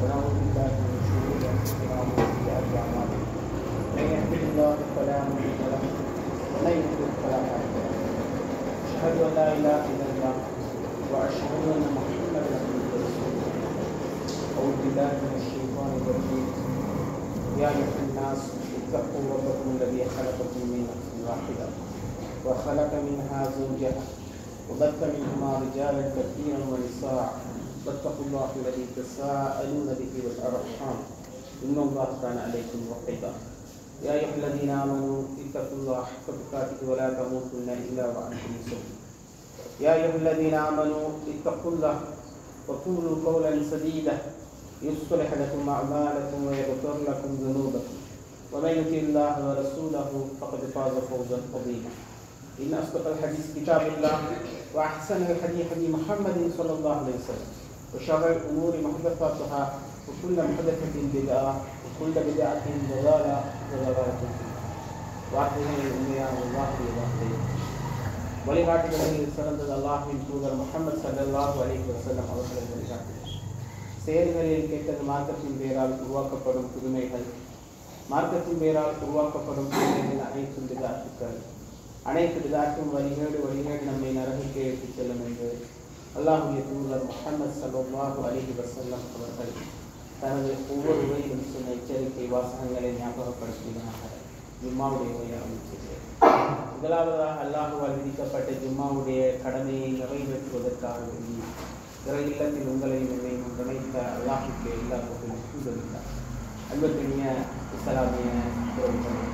ونعوذ بالله من شرور انفسنا ومن سيئات اعمالنا من يهده الله فلا مضل له ومن يضلل فلا هادي له اشهد ان لا اله الا الله واشهد ان محمدا عبده ورسوله اعوذ بالله من الشيطان الرجيم يا ايها الناس اتقوا ربكم الذي خلقكم من نفس واحده وخلق منها زوجها وبث منهما رجالا كثيرا ونساء واتقوا الله الذي تساءلون به والارحام ان الله كان عليكم رقيبا يا ايها الذين امنوا اتقوا الله حق تقاته ولا تموتن الا وانتم مسلمون يا ايها الذين امنوا اتقوا الله وقولوا قولا سديدا يصلح لكم اعمالكم ويغفر لكم ذنوبكم ومن يطع الله ورسوله فقد فاز فوزا عظيما ان اصدق الحديث كتاب الله واحسن الحديث حديث محمد صلى الله عليه وسلم وشر الامور محدثاتها وكل محدثه بدعه وكل بدعه ضلاله وضلاله في النار வார்த்தைகள் உண்மையான அல்லாஹுடைய வார்த்தை வழிகாட்டுதலில் சிறந்தது அல்லாஹின் தூதர் முகமது சல்லல்லாஹு அலைஹி வஸல்லம் அவர்களை வழிகாட்டு செயல்களில் கேட்டது மார்க்கத்தின் பெயரால் உருவாக்கப்படும் புதுமைகள் மார்க்கத்தின் பெயரால் உருவாக்கப்படும் புதுமைகள் அனைத்தும் விதாத்துக்கள் அனைத்து விதாற்றும் வழிகேடு வழிகேடு நம்மை நரகிக்கே எடுத்துச் செல்லும் என்று அல்லாஹுடைய தூதர் முகமது சல்லல்லாஹு அலைஹி வஸல்லம் அவர்கள் தனது ஒவ்வொரு உரையிலும் சொன்ன எச்சரிக்கை வாசகங்களை ஞாபகப்படுத்தினார்கள் ஜும்மாவுடைய உரையை அமைச்சிருக்கிறேன் முதலாவதாக அல்லாஹுவால் விதிக்கப்பட்ட ஜும்மாவுடைய கடமையை நிறைவேற்றுவதற்காக வேண்டி இறை இல்லத்தில் உங்களையும் என்னையும் ஒன்றிணைத்த அல்லாஹுக்கு எல்லா புகழும் கூறுகிறார் அன்புக்கினிய இஸ்லாமிய உறவுகளே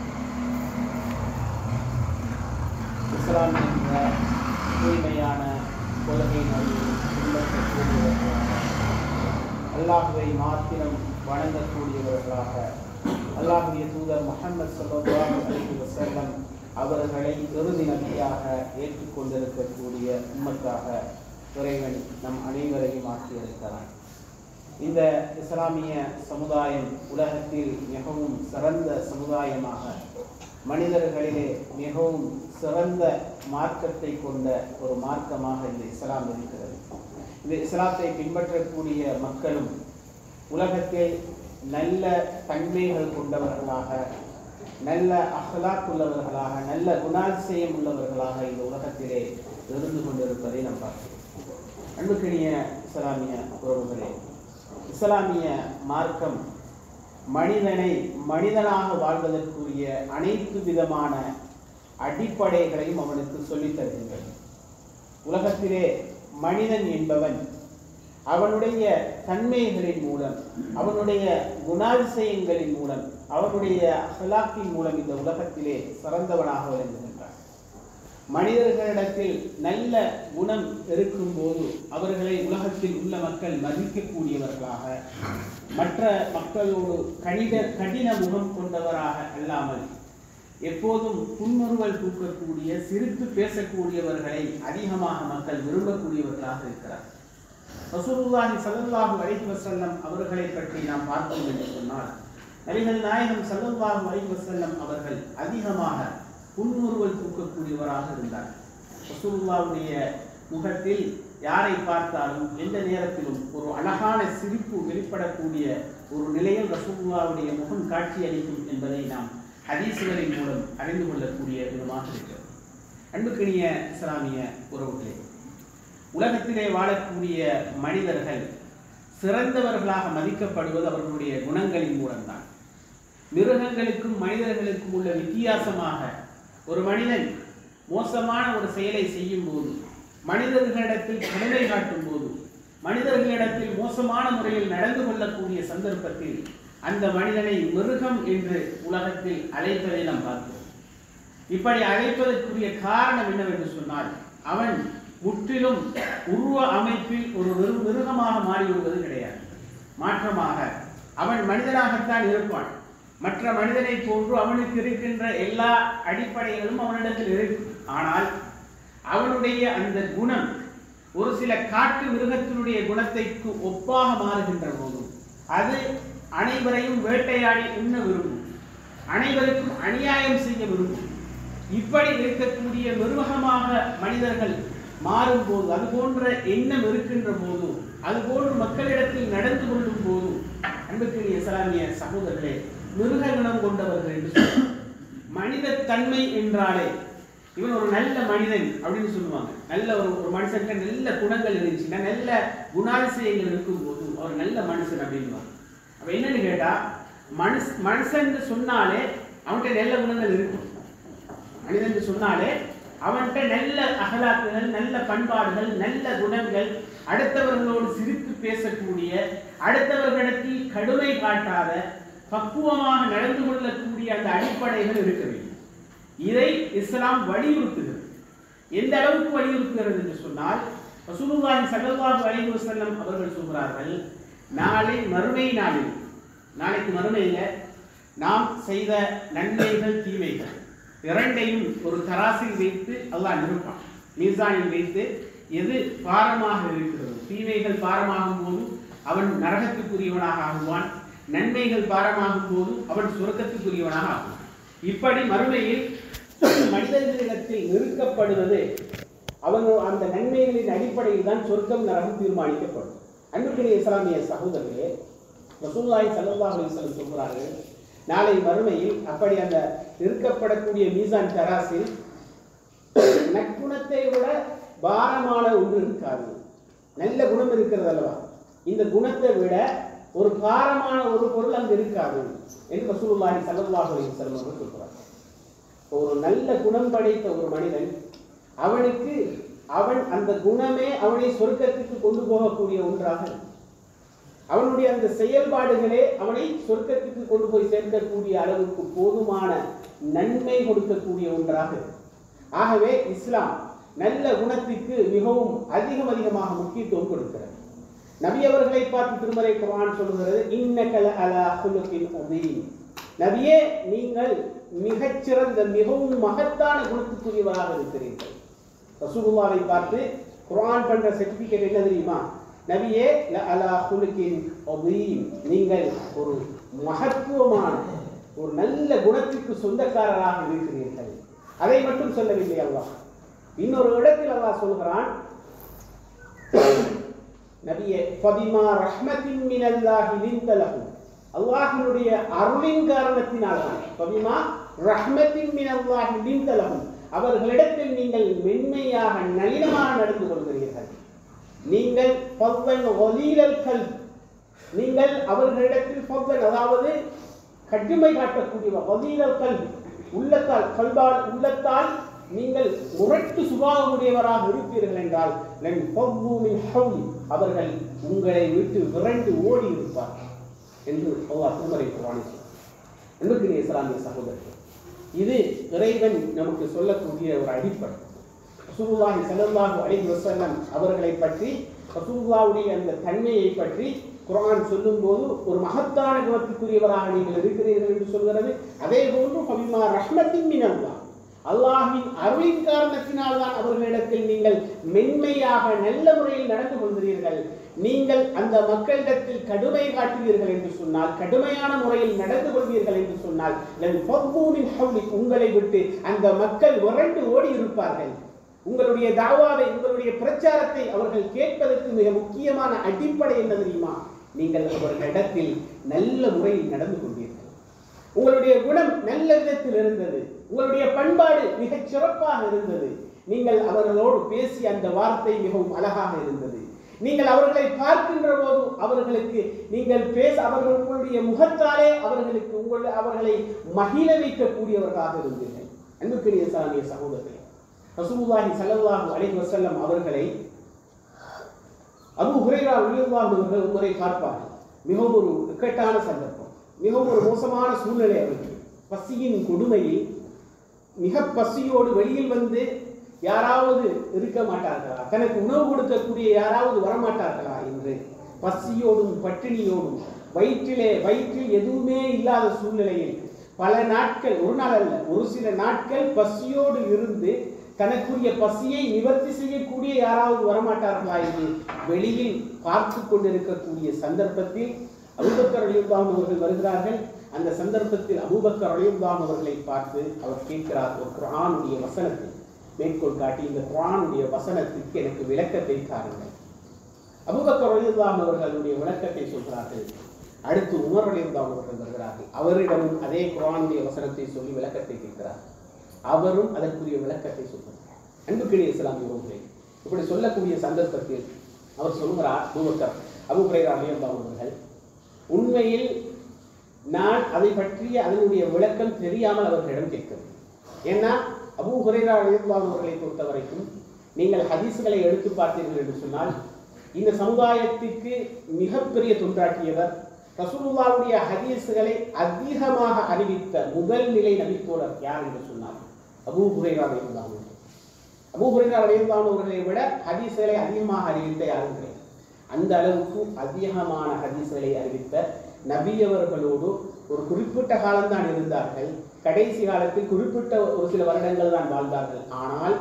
இஸ்லாம் என்ற தூய்மையான கொள்கை நடுவில் பின்பற்றக்கூடியவர்களாக அல்லாஹுவை மாத்திரம் வணங்கக்கூடியவர்களாக அல்லாஹுடைய தூதர் முகமது சல்லாஹு அலைஹி வஸல்லம் அவர்களை இறுதி நபியாக ஏற்றுக்கொண்டிருக்கக்கூடிய உம்மத்தாக இறைவன் நம் அனைவரையும் ஆக்கியிருக்கிறான் இந்த இஸ்லாமிய சமுதாயம் உலகத்தில் மிகவும் சிறந்த சமுதாயமாக மனிதர்களிலே மிகவும் சிறந்த மார்க்கத்தை கொண்ட ஒரு மார்க்கமாக இந்த இஸ்லாம் இருக்கிறது இந்த இஸ்லாத்தை பின்பற்றக்கூடிய மக்களும் உலகத்தில் நல்ல தன்மைகள் கொண்டவர்களாக நல்ல அஹ்லாக் உள்ளவர்களாக நல்ல குணாதிசயம் உள்ளவர்களாக இந்த உலகத்திலே இருந்து கொண்டிருப்பதை நாம் பார்க்கிறோம் அன்புக்கினிய இஸ்லாமிய உறவுகளே இஸ்லாமிய மார்க்கம் மனிதனை மனிதனாக வாழ்வதற்குரிய அனைத்து விதமான அடிப்படைகளையும் அவனுக்கு சொல்லித் தருகின்றது உலகத்திலே மனிதன் என்பவன் அவனுடைய தன்மைகளின் மூலம் அவனுடைய குணாதிசயங்களின் மூலம் அவனுடைய அகலாக்கின் மூலம் இந்த உலகத்திலே சிறந்தவனாக விளங்குகின்றான் மனிதர்களிடத்தில் நல்ல குணம் இருக்கும்போது அவர்களை உலகத்தில் உள்ள மக்கள் மதிக்கக்கூடியவர்களாக மற்ற மக்களோடு கடித கடின முகம் கொண்டவராக அல்லாமல் எப்போதும் புன்முறுவல் தூக்கக்கூடிய சிரித்து பேசக்கூடியவர்களை அதிகமாக மக்கள் விரும்பக்கூடியவர்களாக இருக்கிறார் ரசூலுல்லாஹி ஸல்லல்லாஹு அலைஹி வஸல்லம் அவர்களை பற்றி நாம் பார்த்தோம் என்று சொன்னால் நபிகள் நாயகம் ஸல்லல்லாஹு அலைஹி வஸல்லம் அவர்கள் அதிகமாக புன்முறுவல் தூக்கக்கூடியவராக இருந்தார் ரசூலுல்லாவுடைய முகத்தில் யாரை பார்த்தாலும் எந்த நேரத்திலும் ஒரு அழகான சிரிப்பு வெளிப்படக்கூடிய ஒரு நிலையில் ரசூலுல்லாவுடைய முகம் காட்சி அளிக்கும் என்பதை நாம் ஹதீசுகளின் மூலம் அறிந்து கொள்ளக்கூடிய விதமாக இருக்கிறது அன்புக்கினிய இஸ்லாமிய உறவுகளே உலகத்திலே வாழக்கூடிய மனிதர்கள் சிறந்தவர்களாக மதிக்கப்படுவது அவர்களுடைய குணங்களின் மூலம்தான் மிருகங்களுக்கும் மனிதர்களுக்கும் உள்ள வித்தியாசமாக ஒரு மனிதன் மோசமான ஒரு செயலை செய்யும் போது மனிதர்களிடத்தில் கருணை காட்டும் போது மனிதர்களிடத்தில் மோசமான முறையில் நடந்து கொள்ளக்கூடிய சந்தர்ப்பத்தில் அந்த மனிதனை மிருகம் என்று உலகத்தில் அழைப்பதை நாம் பார்க்கிறோம் இப்படி அழைப்பதற்குரிய காரணம் என்னவென்று சொன்னால் அவன் முற்றிலும் உருவ அமைப்பில் ஒரு மிரு- மிருகமாக மாறிவிடுவது கிடையாது மாற்றமாக அவன் மனிதனாகத்தான் இருப்பான் மற்ற மனிதனை போன்று அவனுக்கு இருக்கின்ற எல்லா அடிப்படைகளும் அவனிடத்தில் இருக்கும் ஆனால் அவனுடைய அந்த குணம் ஒரு சில காட்டு மிருகத்தினுடைய குணத்தைக்கு ஒப்பாக மாறுகின்ற போது அது அனைவரையும் வேட்டையாடி உண்ண விரும்பும் அனைவருக்கும் அநியாயம் செய்ய விரும்பும் இப்படி இருக்கக்கூடிய மிருகமாக மனிதர்கள் மாறும்போது அது போன்ற எண்ணம் இருக்கின்ற போது அது போன்று மக்களிடத்தில் நடந்து கொள்ளும் போது அன்புக்குரிய இஸ்லாமிய சகோதரர்களே மிருக குணம் கொண்டவர்கள் என்று சொல்லுவாங்க மனித தன்மை என்றாலே இவன் ஒரு நல்ல மனிதன் அப்படின்னு சொல்லுவாங்க நல்ல ஒரு ஒரு மனுஷன்கிட்ட நல்ல குணங்கள் இருந்துச்சுன்னா நல்ல குணாதிசயங்கள் இருக்கும்போது அவர் நல்ல மனுஷன் அப்படின்வாங்க அப்ப என்னன்னு கேட்டா மனுஷ மனுஷன் சொன்னாலே அவன்கிட்ட நல்ல குணங்கள் இருக்கும் மனிதன் சொன்னாலே அவன்கிட்ட நல்ல அகலாக்குகள் நல்ல பண்பாடுகள் நல்ல குணங்கள் அடுத்தவர்களோடு சிரித்து பேசக்கூடிய அடுத்தவர்களிடத்தில் கடுமை காட்டாத பக்குவமாக நடந்து கொள்ளக்கூடிய அந்த அடிப்படைகள் இருக்க வேண்டும் இதை இஸ்லாம் வலியுறுத்துகிறது எந்த அளவுக்கு வலியுறுத்துகிறது என்று சொன்னால் ரசூலுல்லாஹி ஸல்லல்லாஹு அலைஹி வஸல்லம் அவர்கள் சொல்கிறார்கள் நாளை மறுமை நாளில் நாளைக்கு மறுமையில நாம் செய்த நன்மைகள் தீமைகள் இரண்டையும் ஒரு தராசில் வைத்து அல்லாஹ் நிறுப்பான் மீசானில் வைத்து எது பாரமாக இருக்கிறது தீமைகள் பாரமாகும் போது அவன் நரகத்துக்குரியவனாக ஆகுவான் நன்மைகள் பாரமாகும் போது அவன் சுரக்கத்துக்குரியவனாக ஆகுவான் இப்படி மறுமையில் மனிதர்களிடத்தில் நிறுக்கப்படுவது அவங்க அந்த நன்மைகளின் அடிப்படையில் தான் சொர்க்கம் நரகம் தீர்மானிக்கப்படும் அன்புக்குரிய இஸ்லாமிய சகோதரர்களே ரசூல்லாய் சல்லல்லாஹு அலைஹி வஸல்லம் சொல்கிறார்கள் நாளை மறுமையில் அப்படி அந்த நிறுக்கப்படக்கூடிய மீசான் தராசில் நற்குணத்தை விட பாரமான ஒன்று இருக்காது நல்ல குணம் இருக்கிறது அல்லவா இந்த குணத்தை விட ஒரு பாரமான ஒரு பொருள் அங்கு இருக்காது என்று ரசூலுல்லாஹி ஸல்லல்லாஹு அலைஹி வஸல்லம் அவர்கள் சொல்கிறார் ஒரு நல்ல குணம் படைத்த ஒரு மனிதன் அவனுக்கு அவன் அந்த குணமே அவனை சொர்க்கத்துக்கு கொண்டு போகக்கூடிய ஒன்றாக இருக்கும். அவனுடைய அந்த செயல்பாடுகளே அவனை சொர்க்கத்துக்கு கொண்டு போய் சேர்க்கக்கூடிய அளவுக்கு போதுமான நன்மை கொடுக்கக்கூடிய ஒன்றாக இருக்கும். ஆகவே இஸ்லாம் நல்ல குணத்திற்கு மிகவும் அதிகம் அதிகமாக முக்கியத்துவம் கொடுக்கிறது நபி அவர்களை பார்த்து திருமறை குர்ஆன் சொல்கிறது இன்னகல அலா குலுக்கின் அதீம் நபியே நீங்கள் மிகச்சிறந்த மிகவும் மகத்தான குணத்துக்குரியவராக இருக்கிறீர்கள் ரசூலுல்லாவை பார்த்து குர்ஆன் பண்ற சர்டிபிகேட் என்ன தெரியுமா நபியே ல அலா குலுக்கின் அதீம் நீங்கள் ஒரு மகத்துவமான ஒரு நல்ல குணத்திற்கு சொந்தக்காரராக இருக்கிறீர்கள் அதை மட்டும் சொல்லவில்லை அல்லாஹ் இன்னொரு இடத்தில் அல்லாஹ் சொல்கிறான் நபியே ஃபபிமா ரஹ்மத்தின் மினல்லாஹி லிந்த லஹு அல்லாஹ்வினுடைய அருளின் காரணத்தினால் தான் ஃபபிமா ரஹ்மத்தின் மினல்லாஹி லிந்த லஹு அவர்களிடத்தில் நீங்கள் மென்மையாக நளினமாக நடந்து கொள்கிறீர்கள் நீங்கள் ஃபவ்வன் வலீலல் கல் நீங்கள் அவர்களிடத்தில் ஃபவ்வன் அதாவது கடுமை காட்டக்கூடிய வலீலல் கல் உள்ளத்தால் கல்பால் உள்ளத்தால் நீங்கள் முரட்டு சுபாவமுடையவராக இருப்பீர்கள் என்றால் லன் ஃபவ்வு மின் ஹவ்லி அவர்கள் உங்களை விட்டு விரண்டு ஓடி இருப்பார்கள் என்று அல்லாஹ் திருமறை குர்ஆனில் சொல்கிறார். அன்புக்குரிய இஸ்லாமிய சகோதரர்கள் இது இறைவன் நமக்கு சொல்லக்கூடிய ஒரு அடிப்படை ரசூலுல்லாஹி ஸல்லல்லாஹு அலைஹி வஸல்லம் அவர்களை பற்றி ரசூலுல்லாஹ்வுடைய அந்த தன்மையை பற்றி குர்ஆன் சொல்லும்போது ஒரு மகத்தான குணத்துக்குரியவராக நீங்கள் இருக்கிறீர்கள் என்று சொல்கிறது அதே போன்று ஃபபிமா ரஹ்மத்தின் மினல்லாஹ் அல்லாஹ்வின் அருளின் காரணத்தினால் தான் அவர்களிடத்தில் நீங்கள் மென்மையாக நல்ல முறையில் நடந்து கொள்கிறீர்கள் நீங்கள் அந்த மக்களிடத்தில் கடுமை காட்டுவீர்கள் என்று சொன்னால் கடுமையான முறையில் நடந்து கொள்வீர்கள் என்று சொன்னால் லன் ஃபவ்வு மின் ஹவ்லிக் உங்களை விட்டு அந்த மக்கள் விரண்டு ஓடி இருப்பார்கள் உங்களுடைய தாவாவை உங்களுடைய பிரச்சாரத்தை அவர்கள் கேட்பதற்கு மிக முக்கியமான அடிப்படை என்ன தெரியுமா நீங்கள் அவர்களிடத்தில் நல்ல முறையில் நடந்து கொண்டீர்கள் உங்களுடைய குணம் நல்ல விதத்தில் இருந்தது உங்களுடைய பண்பாடு மிகச் சிறப்பாக இருந்தது நீங்கள் அவர்களோடு பேசிய அந்த வார்த்தை மிகவும் அழகாக இருந்தது நீங்கள் அவர்களை பார்க்கின்ற போது அவர்களுக்கு நீங்கள் பேச அவர்களுடைய முகத்தாலே அவர்களுக்கு உங்கள் அவர்களை மகிழ வைக்கக்கூடியவர்களாக இருந்தீர்கள் அன்புக்குரிய சாமிய சகோதரர்களே ரசூலுல்லாஹி ஸல்லல்லாஹு அலைஹி வஸல்லம் அவர்களை அபு ஹுரைரா ரலியல்லாஹு அவர்கள் ஒரு முறை பார்ப்பார்கள் மிகவும் ஒரு இக்கட்டான சந்தர்ப்பம் மிகவும் ஒரு மோசமான சூழ்நிலை அவருக்கு பசியின் கொடுமையில் மிக பசியோடு வெளியில் வந்து யாராவது இருக்க மாட்டார்களா தனக்கு உணவு கொடுக்கக்கூடிய யாராவது வரமாட்டார்களா என்று பசியோடும் பட்டினியோடும் வயிற்றிலே வயிற்றில் எதுவுமே இல்லாத சூழ்நிலையில் பல நாட்கள் ஒரு நாள் அல்ல ஒரு சில நாட்கள் பசியோடு இருந்து தனக்குரிய பசியை நிவர்த்தி செய்யக்கூடிய யாராவது வரமாட்டார்களா என்று வெளியில் பார்த்து கொண்டிருக்கக்கூடிய சந்தர்ப்பத்தில் அபூபக்கர் அலியுல்லாம் அவர்கள் வருகிறார்கள் அந்த சந்தர்ப்பத்தில் அபூபக்கர் அலியுல்லாம் அவர்களை பார்த்து அவர் கேட்கிறார் ஒரு குர்ஆனுடைய வசனத்தை மேற்கோள் காட்டி இந்த குர்ஆனுடைய வசனத்திற்கு எனக்கு விளக்கத்தை தாருங்கள் அபூபக்கர் ரலியல்லாஹு அவர்களுடைய விளக்கத்தை சொல்கிறார்கள் அடுத்து உமர் அலிர்தான் அவர்கள் வருகிறார்கள் அவரிடமும் அதே குரானுடைய வசனத்தை சொல்லி விளக்கத்தை கேட்கிறார் அவரும் அதற்குரிய விளக்கத்தை சொல்கிறார் அன்புக்கிடைய இஸ்லாமிய உறவுகளே இப்படி சொல்லக்கூடிய சந்தர்ப்பத்தில் அவர் சொல்கிறார் அபூபக்கர் அபுபுரைரா அலியல்லாஹ் அவர்கள் உண்மையில் நான் அதை பற்றிய அதனுடைய விளக்கம் தெரியாமல் அவர்களிடம் கேட்கிறேன் ஏன்னா அபூ ஹுரைரா அலியல்லாஹ் அவர்களை பொறுத்த வரைக்கும் நீங்கள் ஹதீஸ்களை எடுத்து பார்த்தீர்கள் என்று சொன்னால் இந்த சமுதாயத்திற்கு மிகப்பெரிய தொண்டாற்றியவர் ரசூலுல்லாவுடைய ஹதீஸ்களை அதிகமாக அறிவித்த முதல் நிலை நபித்தோழர் யார் என்று சொன்னார் அபூ ஹுரைரா அலியல்லாஹ் அவர்கள் அபூ ஹுரைரா அலியல்லாஹ் அவர்களை விட ஹதீஸ்களை அதிகமாக அறிவித்த யாரும் கிடையாது அந்த அளவுக்கு அதிகமான ஹதீஸ்களை அறிவித்த நபி அவர்களோடு ஒரு குறிப்பிட்ட காலம்தான் இருந்தார்கள் கடைசி காலத்தில் குறிப்பிட்ட ஒரு சில வருடங்கள் தான் வாழ்ந்தார்கள் ஆனால்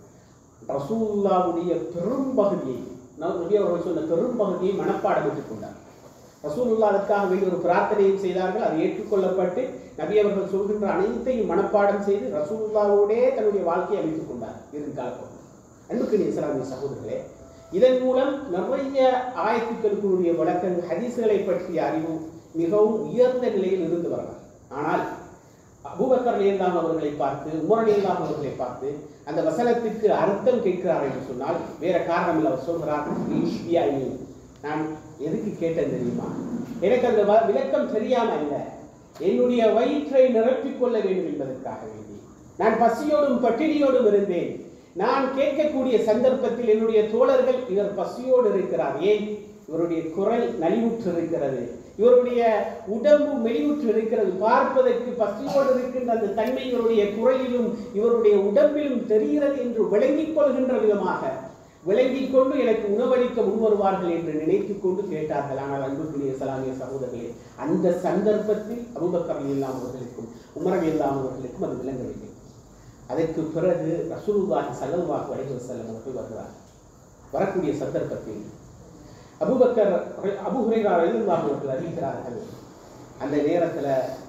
ரசூலுல்லாவுடைய பெரும்பகுதியை ந- நபி அவர்கள் சொன்ன பெரும்பகுதியை மனப்பாடம் பெற்றுக் கொண்டார் ரசூலுல்லா அதற்காக வேண்டிய ஒரு பிரார்த்தனையும் செய்தார்கள் அது ஏற்றுக்கொள்ளப்பட்டு நபி அவர்கள் சொல்கின்ற அனைத்தையும் மனப்பாடம் செய்து ரசூலுல்லாவோடே தன்னுடைய வாழ்க்கையை அமைத்துக் கொண்டார் இருக்காலப்போது அன்புக்கு இஸ்லாமிய சகோதரர்களே இதன் மூலம் நிறைய ஆயத்துக்களுக்குரிய விளக்கங்கள் ஹதீஸ்களை பற்றிய அறிவு மிகவும் உயர்ந்த நிலையில் இருந்து வரலாம் ஆனால் அபூபக்கர் அலியல்லாம் அவர்களை பார்த்து உமர் அலியல்லாம் அவர்களை பார்த்து அந்த வசனத்திற்கு அர்த்தம் கேட்கிறார் என்று சொன்னால் வேற காரணம் இல்லை அவர் சொல்கிறார் "இஷ்பியாயினி." நான் எதுக்கு கேட்டேன் தெரியுமா எனக்கு அந்த வ- விளக்கம் தெரியாம அல்ல என்னுடைய வயிற்றை நிரப்பிக் கொள்ள வேண்டும் என்பதற்காக வேண்டி நான் பசியோடும் பட்டினியோடும் இருந்தேன் நான் கேட்கக்கூடிய சந்தர்ப்பத்தில் என்னுடைய தோழர்கள் இவர் பசியோடு இருக்கிறார் ஏன் இவருடைய குரல் நலிவுற்று இருக்கிறது இவருடைய உடம்பு மெலிவுற்று இருக்கிறது பார்ப்பதற்கு பசியோடு இருக்கின்ற அந்த தன்மை இவருடைய குரலிலும் இவருடைய உடம்பிலும் தெரிகிறது என்று விளங்கிக் கொள்கின்ற விதமாக விளங்கிக் கொண்டு எனக்கு உணவளிக்க முன்வருவார்கள் என்று நினைத்துக் கொண்டு கேட்டார்கள் ஆனால் அன்புக்குரிய சலாமிய சகோதரர்களே அந்த சந்தர்ப்பத்தில் அபுபக்கர் இல்லாம் அவர்களுக்கும் உமர் இல்லாம் அவர்களுக்கும் அது விளங்கவில்லை அதற்கு பிறகு ரசூலுல்லாஹி ஸல்லல்லாஹு அலைஹி வஸல்லம் அவர்கள் வருகிறார் வரக்கூடிய சந்தர்ப்பத்தில் அபூபக்கர் அபு ஹுரைரா ரலியல்லாஹு அவர்கள் அறிவிக்கிறார்கள் அந்த நேரத்துல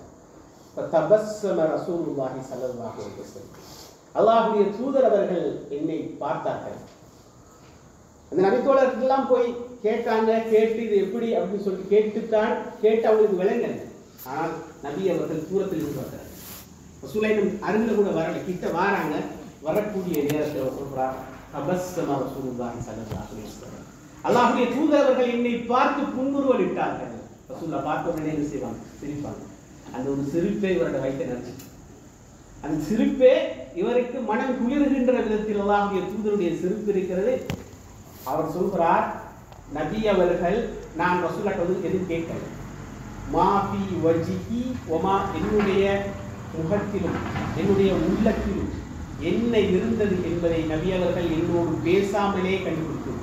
தபஸ்ஸம ரசூலுல்லாஹி ஸல்லல்லாஹு அலைஹி வஸல்லம் அல்லாஹ்வுடைய தூதர் அவர்கள் என்னை பார்த்தார்கள் அந்த நபித்தோழர்கள்லாம் போய் கேட்டாங்க கேட்டு இது எப்படி அப்படின்னு சொல்லிட்டு கேட்டுத்தான் கேட்டு அவங்களுக்கு விளங்கல ஆனால் நபி அவர்கள் தூரத்தில் இருந்து வந்தார் ரசூலைனும் அருகில் கூட வரல கிட்ட வாராங்க வரக்கூடிய நேரத்தில் அவர் சொல்றார் அபஸ்தமா ரசூலுல்லாஹி ஸல்லல்லாஹு அலைஹி வஸல்லம் அல்லாஹ்வுடைய தூதர் அவர்கள் என்னை பார்த்து புன்முறுவல் இட்டார்கள் ரசூல்லா பார்த்த உடனே என்ன செய்வாங்க சிரிப்பாங்க அந்த ஒரு சிரிப்பே இவரோட வயிற்றை நினைச்சு அந்த சிரிப்பே இவருக்கு மனம் குளிர்கின்ற விதத்தில் அல்லாஹ்வுடைய தூதருடைய சிரிப்பு இருக்கிறது அவர் சொல்கிறார் நபி அவர்கள் நான் ரசூலாட்ட வந்து எதுவும் கேட்கல மாஃபி வஜிஹி ஒமா என்னுடைய முகத்திலும் என்னுடைய உள்ளத்திலும் என்ன இருந்தது என்பதை நபி அவர்கள் என்னோடு பேசாமலே கண்டுபிடித்துள்ளார்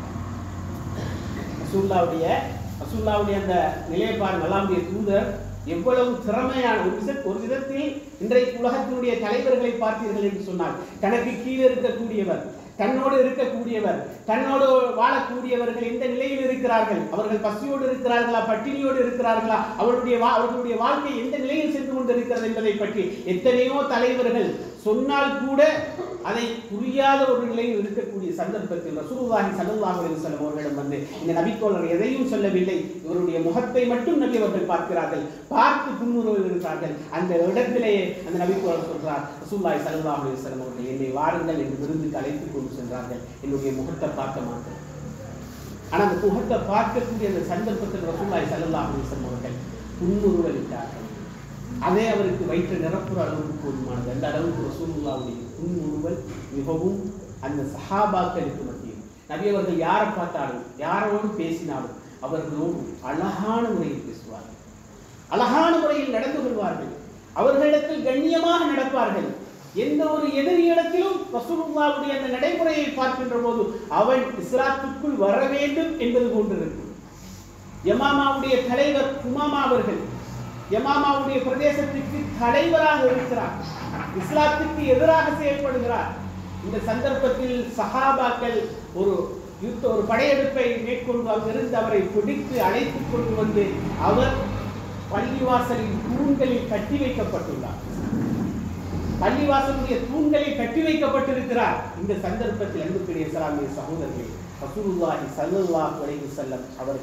ரசூல்லாவுடைய ரசூல்லாவுடைய அந்த நிலையை பாருங்க அல்லாஹ்வுடைய தூதர் எவ்வளவு திறமையான ஒரு வித ஒரு விதத்தில் இன்றைக்கு உலகத்தினுடைய தலைவர்களை பார்த்தீர்கள் என்று சொன்னால் தனக்கு கீழே இருக்கக்கூடியவர் தன்னோடு இருக்கக்கூடியவர் தன்னோடு வாழக்கூடியவர்கள் எந்த நிலையில் இருக்கிறார்கள் அவர்கள் பசியோடு இருக்கிறார்களா பட்டினியோடு இருக்கிறார்களா அவர்களுடைய வா- அவர்களுடைய வாழ்க்கை எந்த நிலையில் சென்று கொண்டிருக்கிறது என்பதை பற்றி எத்தனையோ தலைவர்கள் சொன்னால் கூட அதை புரியாத ஒரு நிலையில் இருக்கக்கூடிய சந்தர்ப்பத்தில் ரசூலுல்லாஹி ஸல்லல்லாஹு அலைஹி வஸல்லம் அவர்களிடம் வந்து இந்த நபித்தோழர் எதையும் சொல்லவில்லை இவருடைய முகத்தை மட்டும் நபி அவர்கள் பார்க்கிறார்கள் பார்த்து புன்முறுவல் இருக்கிறார்கள் அந்த இடத்திலேயே அந்த நபித்தோழர் சொல்றார் ரசூலுல்லாஹி ஸல்லல்லாஹு அலைஹி வஸல்லம் அவர்கள் என்னை வாருங்கள் என்று விருந்துக்கு அழைத்துக் கொண்டு சென்றார்கள் என்னுடைய முகத்தை பார்க்க மாட்டேன் ஆனா அந்த முகத்தை பார்க்கக்கூடிய அந்த சந்தர்ப்பத்தில் ரசூலுல்லாஹி ஸல்லல்லாஹு அலைஹி வஸல்லம் அவர்கள் புன்முறுவல் இட்டார்கள் அதே அவருக்கு வயிற்று நிரப்புற அளவுக்கு போதுமானது அந்த அளவுக்கு ரசூலுல்லாவுடைய புன்முறுவல் மிகவும் அந்த சஹாபாக்களுக்கு மத்தியில் நபி அவர்கள் யாரை பார்த்தாலும் யாரோடு பேசினாலும் அவர்களோடு அழகான முறையில் பேசுவார்கள் அழகான முறையில் நடந்து கொள்வார்கள் அவர்களிடத்தில் கண்ணியமாக நடப்பார்கள் எந்த ஒரு எதிரியிடத்திலும் ரசூலுல்லாவுடைய அந்த நடைமுறையை பார்க்கின்ற போது அவன் இஸ்லாத்துக்குள் வர வேண்டும் என்பது போன்றிருக்கும் யமாமாவுடைய தலைவர் குமாமா அவர்கள் யமாமாவுடைய பிரதேசத்திற்கு தலைவராக இருக்கிறார் இஸ்லாத்துக்கு எதிராக செயல்படுகிறார் இந்த சந்தர்ப்பத்தில் சஹாபாக்கள் ஒரு யுத்த ஒரு படையெடுப்பை மேற்கொண்டு அங்கிருந்து அவரை பிடித்து அழைத்துக் கொண்டு வந்து அவர் பள்ளிவாசலின் தூண்களில் கட்டி வைக்கப்பட்டுள்ளார் பள்ளிவாசலுடைய தூண்களில் கட்டி வைக்கப்பட்டிருக்கிறார் இந்த சந்தர்ப்பத்தில் அன்புக்குரிய இஸ்லாமிய சகோதரர்களே ரசூலுல்லாஹி ஸல்லல்லாஹு அலைஹி வஸல்லம் அவர்கள்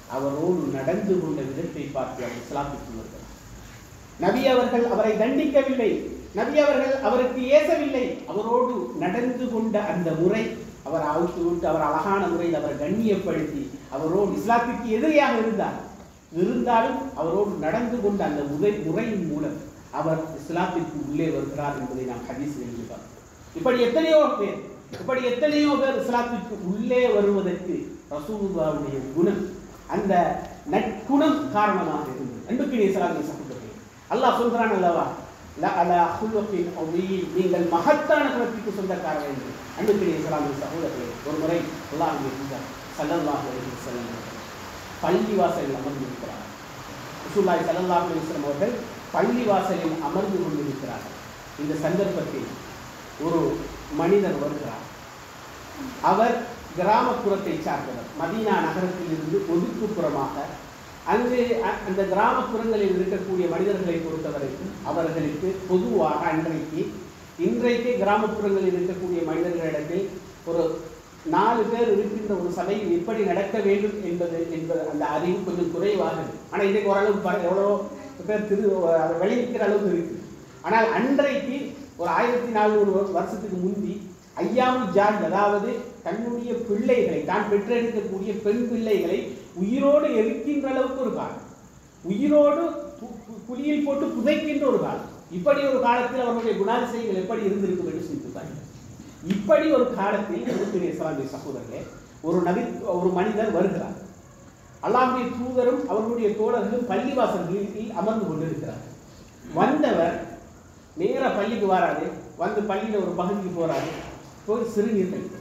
அவரோடு நடந்து கொண்ட விதத்தை பார்த்து அவர் இஸ்லாத்துக்கு வருகிறார் நபி அவர்கள் அவரை தண்டிக்கவில்லை நபி அவர்கள் அவருக்கு ஏசவில்லை அவரோடு நடந்து கொண்ட அந்த முறை அவர் அவுத்து விட்டு அவர் அழகான முறையில் அவர் கண்ணியப்படுத்தி அவரோடு இஸ்லாத்துக்கு எதிரியாக இருந்தார் இருந்தாலும் அவரோடு நடந்து கொண்ட அந்த முறை முறையின் மூலம் அவர் இஸ்லாத்திற்கு உள்ளே வருகிறார் என்பதை நாம் ஹதீஸ் பார்க்கிறோம் இப்படி எத்தனையோ பேர் இப்படி எத்தனையோ பேர் இஸ்லாத்திற்கு உள்ளே வருவதற்கு ரசூலுல்லாவுடைய குணம் அந்த நற்குணம் காரணமாக இருந்தது அன்புக்கு இஸ்லாமிய சகோதரர்களே அல்லாஹ் சொல்கிறான் அல்லவா ல அலா ஹுலுகின் அஸீம். நீங்கள் மகத்தான குணத்திற்கு சொந்தக்காரர்கள் என்று அன்புக்கு இஸ்லாமிய சகோதரர்களே ஒரு முறை அல்லாஹ் இருந்தார் சல்லல்லாஹு அலைஹி வஸல்லம் அவர்கள் பள்ளி வாசலில் அமர்ந்திருக்கிறார் ரசூலுல்லாஹி ஸல்லல்லாஹு அலைஹி வஸல்லம் அவர்கள் பள்ளி வாசலில் அமர்ந்து கொண்டிருக்கிறார்கள் இந்த சந்தர்ப்பத்தில் ஒரு மனிதர் வருகிறார் அவர் கிராமப்புறத்தை சார்ந்தவர் மதீனா நகரத்தில் இருந்து ஒதுக்குப்புறமாக அங்கு அ- அந்த கிராமப்புறங்களில் இருக்கக்கூடிய மனிதர்களை பொறுத்தவரைக்கும் அவர்களுக்கு பொதுவாக அன்றைக்கு இன்றைக்கு கிராமப்புறங்களில் இருக்கக்கூடிய மனிதர்களிடத்தில் ஒரு நாலு பேர் இருக்கின்ற ஒரு சபையில் எப்படி நடக்க வேண்டும் என்பது என்பது அந்த அறிவு கொஞ்சம் குறைவாக இருக்கு ஆனால் இன்றைக்கு ஓரளவு பர- எவ்வளோ பேர் திரு அதை விளைவிக்கிற அளவுக்கு இருக்கு ஆனால் அன்றைக்கு ஒரு ஆயிரத்தி நானூறு வருஷத்துக்கு முந்தி ஐயாமுல் ஜான் அதாவது தன்னுடைய பிள்ளைகளை தான் பெற்றெடுக்கக்கூடிய பெண் பிள்ளைகளை உயிரோடு எரிக்கின்ற அளவுக்கு ஒரு காலம் உயிரோடு பு- பு- குழியில் போட்டு புதைக்கின்ற ஒரு காலம் இப்படி ஒரு காலத்தில் அவர்களுடைய குணாதிசயங்கள் எப்படி இருந்திருக்கும் என்று சிந்தித்தார்கள் இப்படி ஒரு காலத்தில் இருக்கிற இஸ்லாமிய சகோதரர்களே ஒரு நபி ஒரு மனிதர் வருகிறார் அல்லாஹ்வுடைய தூதரும் அவர்களுடைய தோழர்களும் பள்ளிவாசல்களில் அமர்ந்து கொண்டிருக்கிறார்கள் வந்தவர் நேரா பள்ளிக்கு வராரு வந்து பள்ளியில ஒரு பகுதிக்கு போறாரு போய் சிறுநீர் கழிக்கிறார்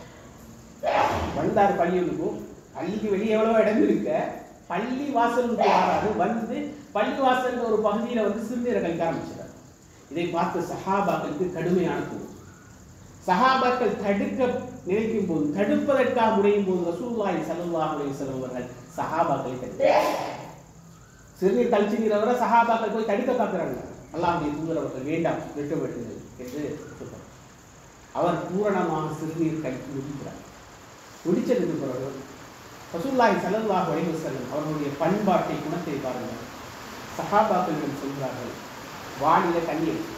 வந்தார் பள்ளிகளுக்கும் பள்ளிக்கு வெளியே எவ்வளவோ இடம் இருக்க பள்ளி வாசலுக்கு வராரு வந்து பள்ளி வாசல்ல ஒரு பகுதியில வந்து சிறுநீரை கழிக்க ஆரம்பிச்சிட்டார் இதை பார்த்து சஹாபாக்களுக்கு கடுமையான கோபம் சஹாபாக்கள் தடுக்க நினைக்கும் போது தடுப்பதற்காக முனையும் போது ரசூலுல்லாஹி ஸல்லல்லாஹு அலைஹி வஸல்லம் அவர்கள் சஹாபாக்களை தடுத்தார் சிறுநீர் கழிச்சுங்கிறவரை சஹாபாக்கள் போய் தடுக்க பார்க்குறாங்க அல்லாஹ்வுடைய தூதர் அவர்கள் வேண்டாம் விட்டு விட்டுங்கள் என்று சொல்றார் அவர் பூரணமாக சிறுநீர் கழித்து முடிக்கிறார் முடிச்சதுக்கு பிறகு ரசூலுல்லாஹி ஸல்லல்லாஹு அலைஹி வஸல்லம் அவர்களுடைய பண்பாட்டை குணத்தை பாருங்கள் சஹாபாக்களிடம் சொல்கிறார்கள் வாளியில தண்ணி எடுத்து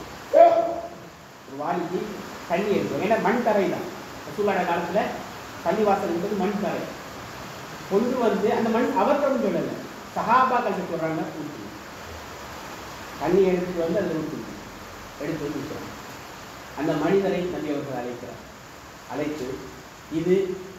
ஒரு வாளிக்கு தண்ணி எடுக்கும் ஏன்னா மண் தரை தான் ரசூலாட காலத்துல பள்ளிவாசல் என்பது மண் தரை கொண்டு வந்து அந்த மண் அவர்களும் சொல்லலை சஹாபாக்கள் சொல்றாங்க ஊற்றி தண்ணி எடுத்துட்டு வந்து அதில் ஊற்றி எடுத்து வந்து ஊற்றுறாங்க அந்த மனிதரை நபி அவர்கள் அழைக்கிறார் அழைத்து இது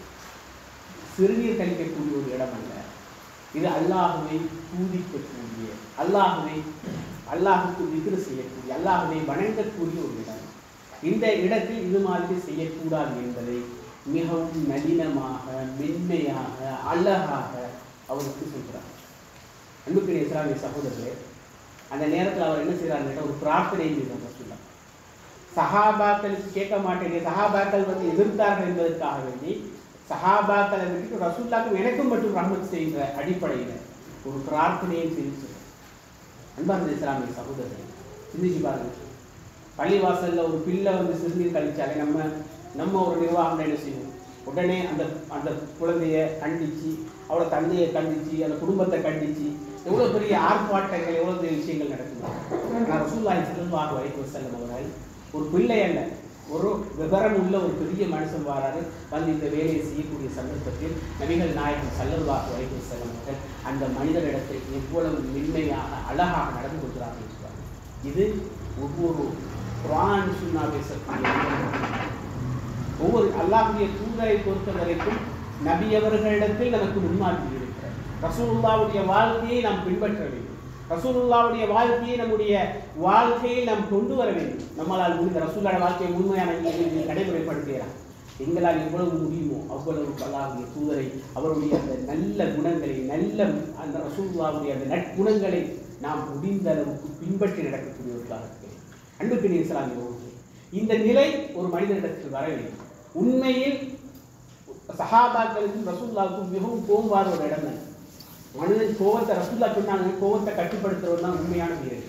சிறுநீர் கழிக்கக்கூடிய ஒரு இடம் அல்ல இது அல்லாஹுவை பூதிக்கக்கூடிய அல்லாஹுவை அல்லாஹுக்கு விக்கிர செய்யக்கூடிய அல்லாஹுவை வணங்கக்கூடிய ஒரு இடம் இந்த இடத்தில் இது மாதிரி செய்யக்கூடாது என்பதை மிகவும் நளினமாக மென்மையாக அழகாக அவருக்கு சொல்கிறார் அன்புக்குரிய இஸ்லாமிய சகோதரர்களே அந்த நேரத்தில் அவர் என்ன செய்கிறார் ஒரு பிரார்த்தனை செய்தார் சொல்ல சஹாபாக்களுக்கு கேட்க மாட்டேன் சஹாபாக்கள் வந்து எதிர்த்தார்கள் என்பதற்காக வேண்டி சஹாபாக்களை விட்டு ரசூல்லாக்கும் எனக்கும் மட்டும் ரஹ்மத் செய்கிற அடிப்படையில் ஒரு பிரார்த்தனையை செய்து அன்பார்ந்த இஸ்லாமிய சகோதரர்கள் சிந்திச்சு பாருங்க பள்ளிவாசல்ல ஒரு பிள்ளை வந்து சிறுநீர் கழிச்சாலே நம்ம நம்ம ஒரு நிர்வாகம் என்ன செய்வோம் உடனே அந்த அந்த குழந்தைய கண்டிச்சு அவளோட தந்தையை கண்டிச்சு அந்த குடும்பத்தை கண்டிச்சு எவ்வளோ பெரிய ஆர்ப்பாட்டங்கள் எவ்வளோ பெரிய விஷயங்கள் நடக்கும் நான் ரசூல்லாஹி ஸல்லல்லாஹு அலைஹி வஸல்லம் அவர்கள் ஒரு பிள்ளை அல்ல ஒரு விவரம் உள்ள ஒரு பெரிய மனுஷன் வாராரு வந்து இந்த வேலையை செய்யக்கூடிய சந்தர்ப்பத்தில் நபிகள் நாயகம் ஸல்லல்லாஹு அலைஹி வஸல்லம் அவர்கள் அந்த மனிதரிடத்தை எவ்வளவு மென்மையாக அழகாக நடந்து கொள்கிறார்கள் என்று பாருங்கள். இது ஒவ்வொரு குர்ஆன் சுன்னா பேசக்கூடிய மனிதர்கள். ஒவ்வொரு அல்லாஹ்வுடைய தூதரை பொறுத்த வரைக்கும் நபி அவர்களிடத்தில் நமக்கு முன்மாதிரி இருக்கிறது ரசூலுல்லாவுடைய வாழ்க்கையை நாம் பின்பற்ற வேண்டும் ரசூலுல்லாவுடைய வாழ்க்கையை நம்முடைய வாழ்க்கையில் நாம் கொண்டு வர வேண்டும் நம்மளால் முடிந்த ரசூலுல்லாஹ் வாழ்க்கையை முழுமையான நிலையில் நடைமுறைப்படுத்துகிறார் எங்களால் எவ்வளவு முடியுமோ அவ்வளவு அல்லாஹ்வுடைய தூதரை அவருடைய அந்த நல்ல குணங்களை நல்ல அந்த ரசூலுல்லாவுடைய அந்த நற்குணங்களை நாம் முடிந்த அளவுக்கு பின்பற்றி நடக்கக்கூடியவர்களாக இருக்கிறேன் அன்புக்கு இஸ்லாமிய உறவுகளே, இந்த நிலை ஒரு மனிதனிடத்தில் வர வேண்டும் உண்மையில் சஹாபாக்களுக்கும் ரசூல்லாவுக்கும் மிகவும் கோம்பாத ஒரு இடம் தான் மனிதன் கோவத்தை ரசூல்லா சொன்னாங்க கோவத்தை கட்டுப்படுத்துறவர் தான் உண்மையான வீரன்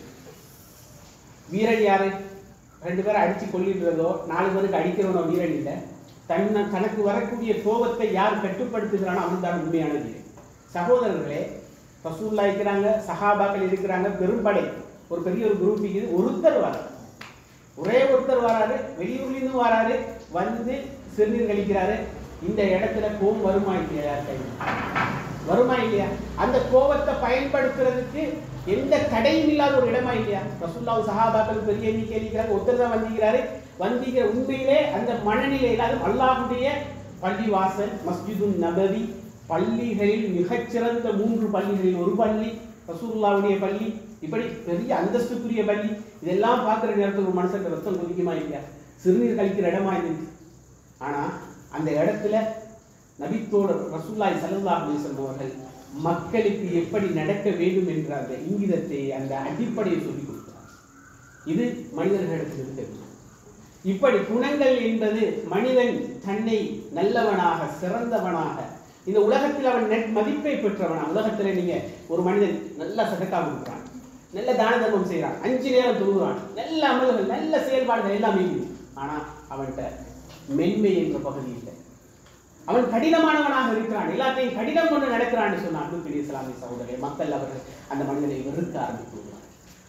வீரன் யாரு ரெண்டு பேரை அடிச்சு கொள்ளிடுறதோ நாலு பேருக்கு அடிக்கிறவனோ வீரன் இல்லை தன்னை தனக்கு வரக்கூடிய கோபத்தை யார் கட்டுப்படுத்துகிறானோ அவன் தான் உண்மையான வீரன் சகோதரர்களே ரசூல்லா இருக்கிறாங்க சஹாபாக்கள் இருக்கிறாங்க பெரும்படை ஒரு பெரிய ஒரு குரூப் இருக்குது ஒருத்தர் வராரு ஒரே ஒருத்தர் வராரு வெளியூர்லேருந்து வராரு வந்து சிறுநீர் கழிக்கிறாரு இந்த இடத்துல கோம் வருமா இல்லையா யார் கையில் வருமா இல்லையா அந்த கோபத்தை பயன்படுத்துறதுக்கு எந்த தடையும் இல்லாத ஒரு இடமா இல்லையா ரசூல்லாவும் சஹாபாக்கள் பெரிய எண்ணிக்கை இருக்கிறாங்க ஒருத்தர் தான் வந்திருக்கிறாரு வந்திக்கிற உண்மையிலே அந்த மனநிலையில் அது அல்லாஹுடைய பள்ளிவாசல் மஸ்ஜிதுன் நபவி பள்ளிகளில் மிகச்சிறந்த மூன்று பள்ளிகளில் ஒரு பள்ளி ரசூல்லாவுடைய பள்ளி இப்படி பெரிய அந்தஸ்துக்குரிய பள்ளி இதெல்லாம் பார்க்குற நேரத்தில் ஒரு மனுஷன் ரத்தம் கொதிக்குமா இல்லையா சிறுநீர் கழிக்கிற இடமா இருந்துச்சு ஆனா அந்த இடத்துல நபித்தோடு ரசூல்லாய் சல்லல்லாஹு அலைஹி வஸல்லம் அவர்கள் மக்களுக்கு எப்படி நடக்க வேண்டும் என்ற அந்த இங்கிதத்தை அந்த அடிப்படையை சொல்லிக் கொடுக்கிறார் இது மனிதர்களிடத்தில் இருக்கிறது இப்படி குணங்கள் என்பது மனிதன் தன்னை நல்லவனாக சிறந்தவனாக இந்த உலகத்தில் அவன் நெட் மதிப்பை பெற்றவனா உலகத்துல நீங்க ஒரு மனிதன் நல்ல சதக்கா கொடுக்குறான் நல்ல தான தர்மம் செய்கிறான் அஞ்சு நேரம் தொழுகிறான் நல்ல அமல்கள் நல்ல செயல்பாடுகள் எல்லாமே இருக்குது ஆனா அவன்கிட்ட மென்மை என்ற பகுதி இல்லை அவன் கடினமானவனாக இருக்கிறான் எல்லாத்தையும் கடினம் கொண்டு நடக்கிறான்னு சொன்ன அன்புக்குரிய இஸ்லாமிய சகோதரரை மக்கள் அவர்கள் அந்த மனிதனை வெறுக்க ஆரம்பித்து விடுவார்கள்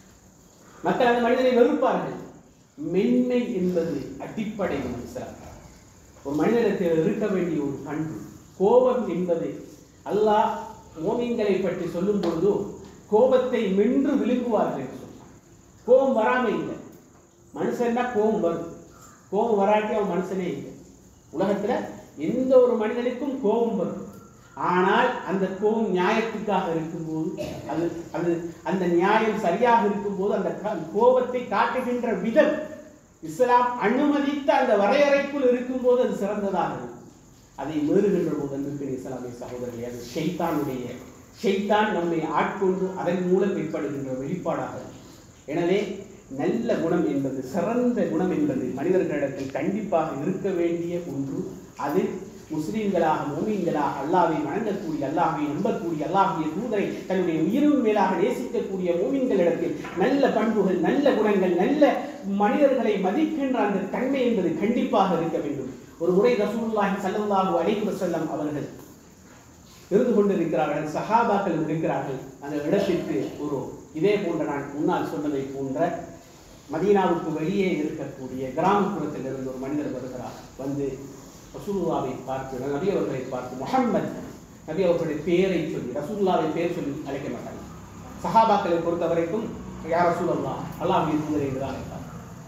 மக்கள் அந்த மனிதனை வெறுப்பார்கள் மென்மை என்பது அடிப்படை இஸ்லாம் ஒரு மனிதனிடத்தில் இருக்க வேண்டிய ஒரு பண்பு கோபம் என்பது அல்லாஹ் மோமின்களை பற்றி சொல்லும் பொழுது கோபத்தை மென்று விழுங்குவார்கள் என்று சொன்னான் கோபம் வராம இல்லை மனுஷன்னா கோபம் வரும் கோபம் வராட்டி அவன் மனுஷனே இல்லை உலகத்துல எந்த ஒரு மனிதனுக்கும் கோபம் வரும் ஆனால் அந்த கோபம் நியாயத்துக்காக இருக்கும்போது அது அது அந்த நியாயம் சரியாக இருக்கும்போது அந்த க- கோபத்தை காட்டுகின்ற விதம் இஸ்லாம் அனுமதித்த அந்த வரையறைக்குள் இருக்கும்போது அது சிறந்ததாக இருக்கும் அதை மீறுகின்ற போது அன்பிற்கிற இஸ்லாமிய சகோதரர்களே அது ஷைத்தானுடைய ஷைத்தான் நம்மை ஆட்கொண்டு அதன் மூலம் ஏற்படுகின்ற வெளிப்பாடாக இருக்கும். எனவே நல்ல குணம் என்பது சிறந்த குணம் என்பது மனிதர்களிடத்தில் கண்டிப்பாக இருக்க வேண்டிய ஒன்று அது முஸ்லிம்களாக மோமீன்களாக அல்லாவை வணங்கக்கூடிய அல்லாஹை நம்பக்கூடிய அல்லாஹுடைய தூதரை தன்னுடைய உயிரின் மேலாக நேசிக்கக்கூடிய மோமீன்களிடத்தில் நல்ல பண்புகள் நல்ல குணங்கள் நல்ல மனிதர்களை மதிக்கின்ற அந்த தன்மை என்பது கண்டிப்பாக இருக்க வேண்டும் ஒரு முறை ரசூலுல்லாஹி ஸல்லல்லாஹு அலைஹி வஸல்லம் அவர்கள் இருந்து கொண்டிருக்கிறார்கள் சஹாபாக்கள் இருக்கிறார்கள் அந்த இடத்திற்கு ஒரு இதே போன்ற நான் முன்னால் சொன்னதை போன்ற மதீனாவுக்கு வெளியே இருக்கக்கூடிய கிராமப்புறத்தில் இருந்து ஒரு மனிதர் வருகிறார் வந்து ரசூலுல்லாவை பார்த்து நபி அவர்களை பார்த்து முஹம்மத் நபி அவர்களுடைய பெயரை சொல்லி ரசூலுல்லாவை பெயர் சொல்லி அழைக்க மாட்டாங்க சஹாபாக்களை பொறுத்த வரைக்கும் யார் ரசூலல்லா அல்லாஹ்வுடைய தூதரை என்று தான் அழைப்பார்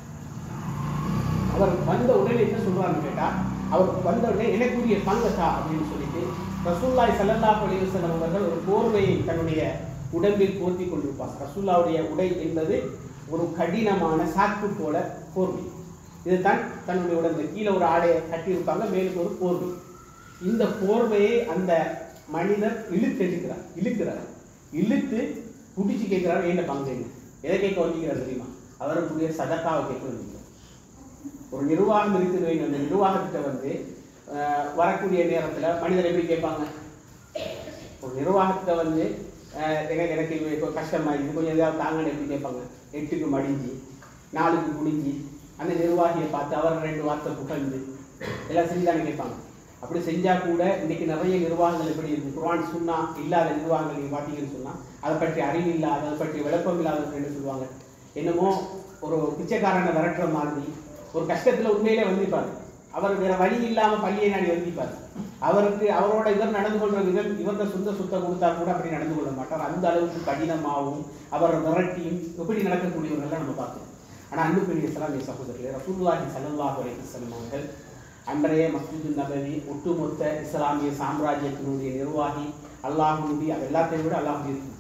அவர் வந்த உடனே என்ன சொல்றாருன்னு கேட்டா அவர் வந்த உடனே எனக்குரிய பங்கத்தா அப்படின்னு சொல்லிட்டு ரசூல்லாய் ஸல்லல்லாஹு அலைஹி வஸல்லம் அவர்கள் ஒரு போர்வையை தன்னுடைய உடம்பில் போர்த்தி கொண்டிருப்பார் ரசூல்லாவுடைய உடை என்பது ஒரு கடினமான சாக்கு போல போர்வை இதுதான் தன்னுடைய உடம்பு கீழே ஒரு ஆடையை கட்டியிருப்பாங்க மேலுக்கு ஒரு போர்வை இந்த போர்வையை அந்த மனிதர் இழுத்தெடுக்கிறார் இழுக்கிறார் இழுத்து பிடிச்சி கேட்கிறார் என்ன பங்கு என்ன எதை கேட்க வந்திருக்கிறார் தெரியுமா அவருக்குரிய சதக்காவை கேட்க வந்திருக்கிறார் ஒரு நிர்வாகம் இருக்குது வைங்க, அந்த நிர்வாகத்திட்ட வந்து அஹ், வரக்கூடிய நேரத்துல மனிதர் எப்படி கேட்பாங்க ஒரு நிர்வாகத்தை வந்து அஹ், எனக்கு எனக்கு இது இப்போ கஷ்டமா இது கொஞ்சம் ஏதாவது தாங்கன்னு எப்படி கேட்பாங்க எட்டுக்கு மடிஞ்சு நாலுக்கு குடிஞ்சு அந்த நிர்வாகியை பார்த்து அவர் ரெண்டு வார்த்தை புகழ்ந்து எல்லாம் செஞ்சுதானே கேட்பாங்க அப்படி செஞ்சா கூட இன்னைக்கு நிறைய நிர்வாகங்கள் எப்படி இருக்கு குர்ஆன் சொன்னா இல்லாத நிர்வாகங்கள் நீங்க பார்த்தீங்கன்னு சொன்னா அதை பற்றி அறிவு இல்லாத அதை பற்றி விளக்கம் இல்லாதவர்கள் என்ன சொல்லுவாங்க என்னமோ ஒரு பிச்சைக்காரனை விரட்டுற மாதிரி ஒரு கஷ்டத்துல உண்மையிலே வந்திருப்பாரு அவர் வேற வழி இல்லாம பள்ளியை நாடி வந்திருப்பார் அவருக்கு அவரோட இவர் நடந்து கொள்ற விதம் இவர்த சொந்த சுத்தம் கொடுத்தா கூட அப்படி நடந்து கொள்ள மாட்டார் அந்த அளவுக்கு கடினமாகவும் அவர் விரட்டியும் எப்படி நடக்கக்கூடியவர்கள் நம்ம பார்த்தோம் ஆனா அன்புக்குரிய இஸ்லாமிய சகோதரர்களே ரசூலுல்லாஹி ஸல்லல்லாஹு அலைஹி வஸல்லம் அவர்கள் அன்றைய மஸ்ஜிது நபவி ஒட்டுமொத்த இஸ்லாமிய சாம்ராஜ்யத்தினுடைய நிர்வாகி அல்லாஹ்வுடைய அது எல்லாத்தையும் விட அல்லாஹ்வுடைய தூதர்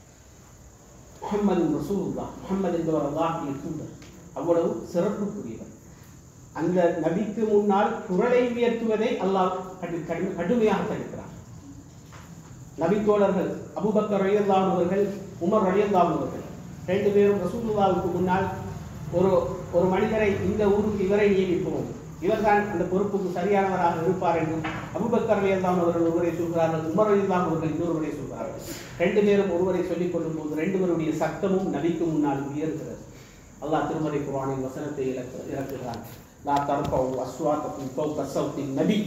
முஹம்மது ரசூலுல்லா முஹம்மது என்பவர் அல்லாஹ்வுடைய தூதர் அவ்வளவு சிறப்புக்குரியவர் அந்த நபிக்கு முன்னால் குரலை உயர்த்துவதை அல்லாஹ் கடு- கடு- கடுமையாக தடுக்கிறார் நபித்தோழர்கள் அபூபக்கர் ரலியல்லாஹு அவர்கள் உமர் ரலியல்லாஹு அவர்கள் ரெண்டு பேரும் ரசூலுல்லாவுக்கு முன்னால் ஒரு ஒரு மனிதரை இந்த ஊருக்கு இவரை நியமிப்போம் இவர்தான் அந்த பொறுப்புக்கு சரியானவராக இருப்பார் என்றும் அபூபக்கர் ரலியல்லாஹு அவர்கள் ஒருவரை சொல்கிறார்கள் உமர் ரலியல்லாஹு அவர்கள் இன்னொருவரை சொல்கிறார்கள் ரெண்டு பேரும் ஒருவரை சொல்லிக் கொள்ளும் போது ரெண்டு பேருடைய சத்தமும் நபிக்கு முன்னால் உயர்கிறது அல்லாஹ் திருமறை குர்ஆனின் வசனத்தை இறக்கு- இறக்குகிறான் லா தர்ஃபவு அஸ்வாத்தக்கும் ஃபௌக ஸௌத்தின் நபி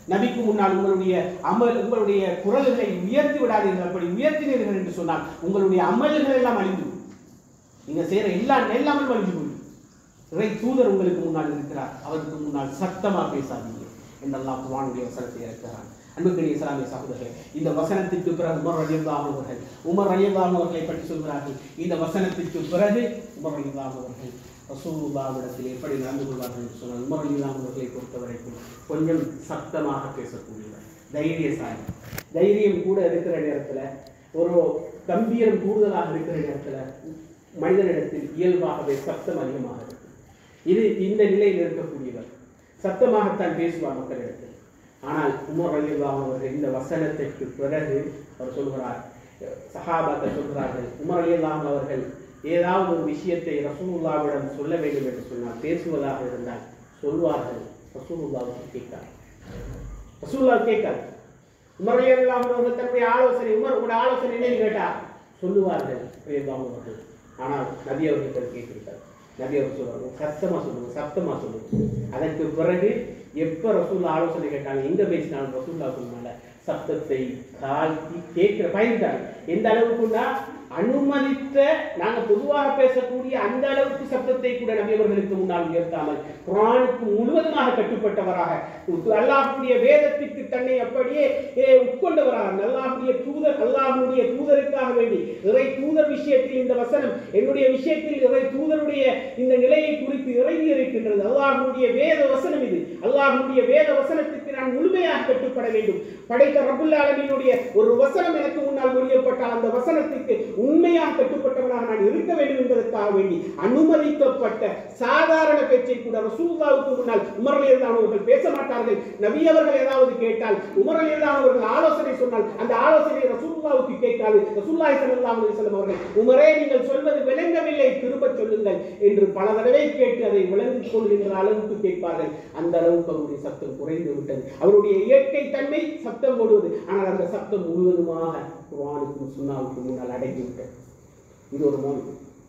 நபிக்கு முன்னால் உங்களுடைய அமல் உங்களுடைய குரல்களை உயர்த்தி விடாதீர்கள் அப்படி உயர்த்தினீர்கள் என்று சொன்னால் உங்களுடைய அமல்கள் எல்லாம் அழிந்து விடும். நீங்க செய்யற எல்லா எல்லாமே அழிந்து போயிடும் இறை தூதர் உங்களுக்கு முன்னால் இருக்கிறார் அவருக்கு முன்னால் சத்தமா பேசாதீங்க என்றெல்லாம் குர்ஆனுடைய வசனத்தை இறக்கிறார் அன்புக்குரிய இஸ்லாமிய சகோதரர்களே இந்த வசனத்திற்கு பிறகு உமர் ரலியல்லாஹு அவர்கள் உமர் ரலியல்லாஹு அவர்களை பற்றி சொல்கிறார்கள் இந்த வசனத்திற்கு பிறகு உமர் ரலியல்லாஹு அவர்கள் ரசூலுல்லாவிடத்தில் எப்படி நடந்து கொள்வார்கள் என்று சொன்னால் உமர் ரலியல்லாஹு அவர்களை பொறுத்த வரைக்கும் கொஞ்சம் சத்தமாக பேசக்கூடியவர் தைரியசாலி தைரியம் கூட இருக்கிற நேரத்துல ஒரு கம்பீரம் கூடுதலாக இருக்கிற நேரத்துல மனிதனிடத்தில் இயல்பாகவே சத்தம் அதிகமாக இருக்கும் இது இந்த நிலையில் இருக்கக்கூடியவர் சத்தமாகத்தான் பேசுவார் மக்களிடத்தில் ஆனால் உமர் ரலியல்லாஹு அவர்கள் இந்த வசனத்திற்கு பிறகு அவர் சொல்கிறார் சஹாபாக்கள் சொல்கிறார்கள் உமர் ரலியல்லாஹு அவர்கள் ஏதாவது ஒரு விஷயத்தை ரசூலுல்லாவிடம் சொல்ல வேண்டும் என்று சொன்னால் பேசுவதாக இருந்தால் சொல்வார்கள் ரசூலுல்லாவுக்கு கேட்கார் ரசூலுல்லா கேட்கார் உமர் ரலியல்லாஹு அவர்கள் தன்னுடைய ஆலோசனை உமர் உங்களுடைய ஆலோசனை என்னன்னு கேட்டார் சொல்லுவார்கள் ரலியல்லாஹு அவர்கள் ஆனால் நபி அவர்கள் கேட்டிருக்கார் நபி அவர் சொல்லுவாங்க சத்தமா சொல்லுங்க சத்தமா சொல்லுங்க அதற்கு பிறகு எப்ப ரசூல்லா ஆலோசனை கேட்டாங்க எங்க பேசினாலும் ரசூல்லா சொன்னால சத்தத்தை தாழ்த்தி கேட்கிற பயந்துட்டாங்க எந்த அளவுக்குன்னா அனுமதித்த நாங்க பொதுவாக பேசக்கூடிய அந்த அளவுக்கு சத்தத்தை கூட நபி அவர்களுக்கு முன்னால் உயர்த்தாமல் குரானுக்கு முழுவதுமாக கட்டுப்பட்டவராக அல்லாஹ்வுடைய வேதத்திற்கு தன்னை அப்படியே ஏ, உட்கொண்டவராக அல்லாஹ்வுடைய தூதர் அல்லாஹ்வுடைய தூதருக்காக வேண்டி இறை தூதர் விஷயத்தில் இந்த வசனம் என்னுடைய விஷயத்தில் இறை தூதருடைய இந்த நிலையை குறித்து இறங்கி இருக்கின்றது அல்லாஹ்வுடைய வேத வசனம் இது அல்லாஹ்வுடைய வேத வசனத்திற்கு நான் முழுமையாக கட்டுப்பட வேண்டும் படைத்த ரபுல் ஆலமீனுடைய ஒரு வசனம் எனக்கு முன்னால் மொழியப்பட்டால் அந்த வசனத்திற்கு உண்மையாக கட்டுப்பட்டவனாக நான் இருக்க வேண்டும் என்பதற்காக வேண்டி அனுமதிக்கப்பட்ட சாதாரண பேச்சை கூட ரசூலுல்லாவுக்கு முன்னால் உமர் ரலியல்லாஹு அவர்கள் பேச மாட்டார்கள் நபி அவர்கள் ஏதாவது கேட்டால் உமர் ரலியல்லாஹு அவர்கள் ஆலோசனை சொன்னால் அந்த ஆலோசனை ரசூலுல்லாவுக்கு கேட்காது ரசூலுல்லாஹி ஸல்லல்லாஹு அலைஹி வஸல்லம் அவர்கள் உமரே நீங்கள் சொல்வது விளங்கவில்லை திரும்ப சொல்லுங்கள் என்று பல தடவை கேட்டு அதை விளங்கிக் கொள்கின்ற அளவுக்கு கேட்பார்கள் அந்த அளவுக்கு அவருடைய சத்தம் குறைந்து விட்டது அவருடைய இயற்கை தன்மை சத்தம் போடுவது ஆனால் அந்த சத்தம் முழுவதுமாக குர்ஆனுக்கும் சுன்னாவுக்கும் முன்னால் அடங்கி விட்டது இது ஒரு மோன்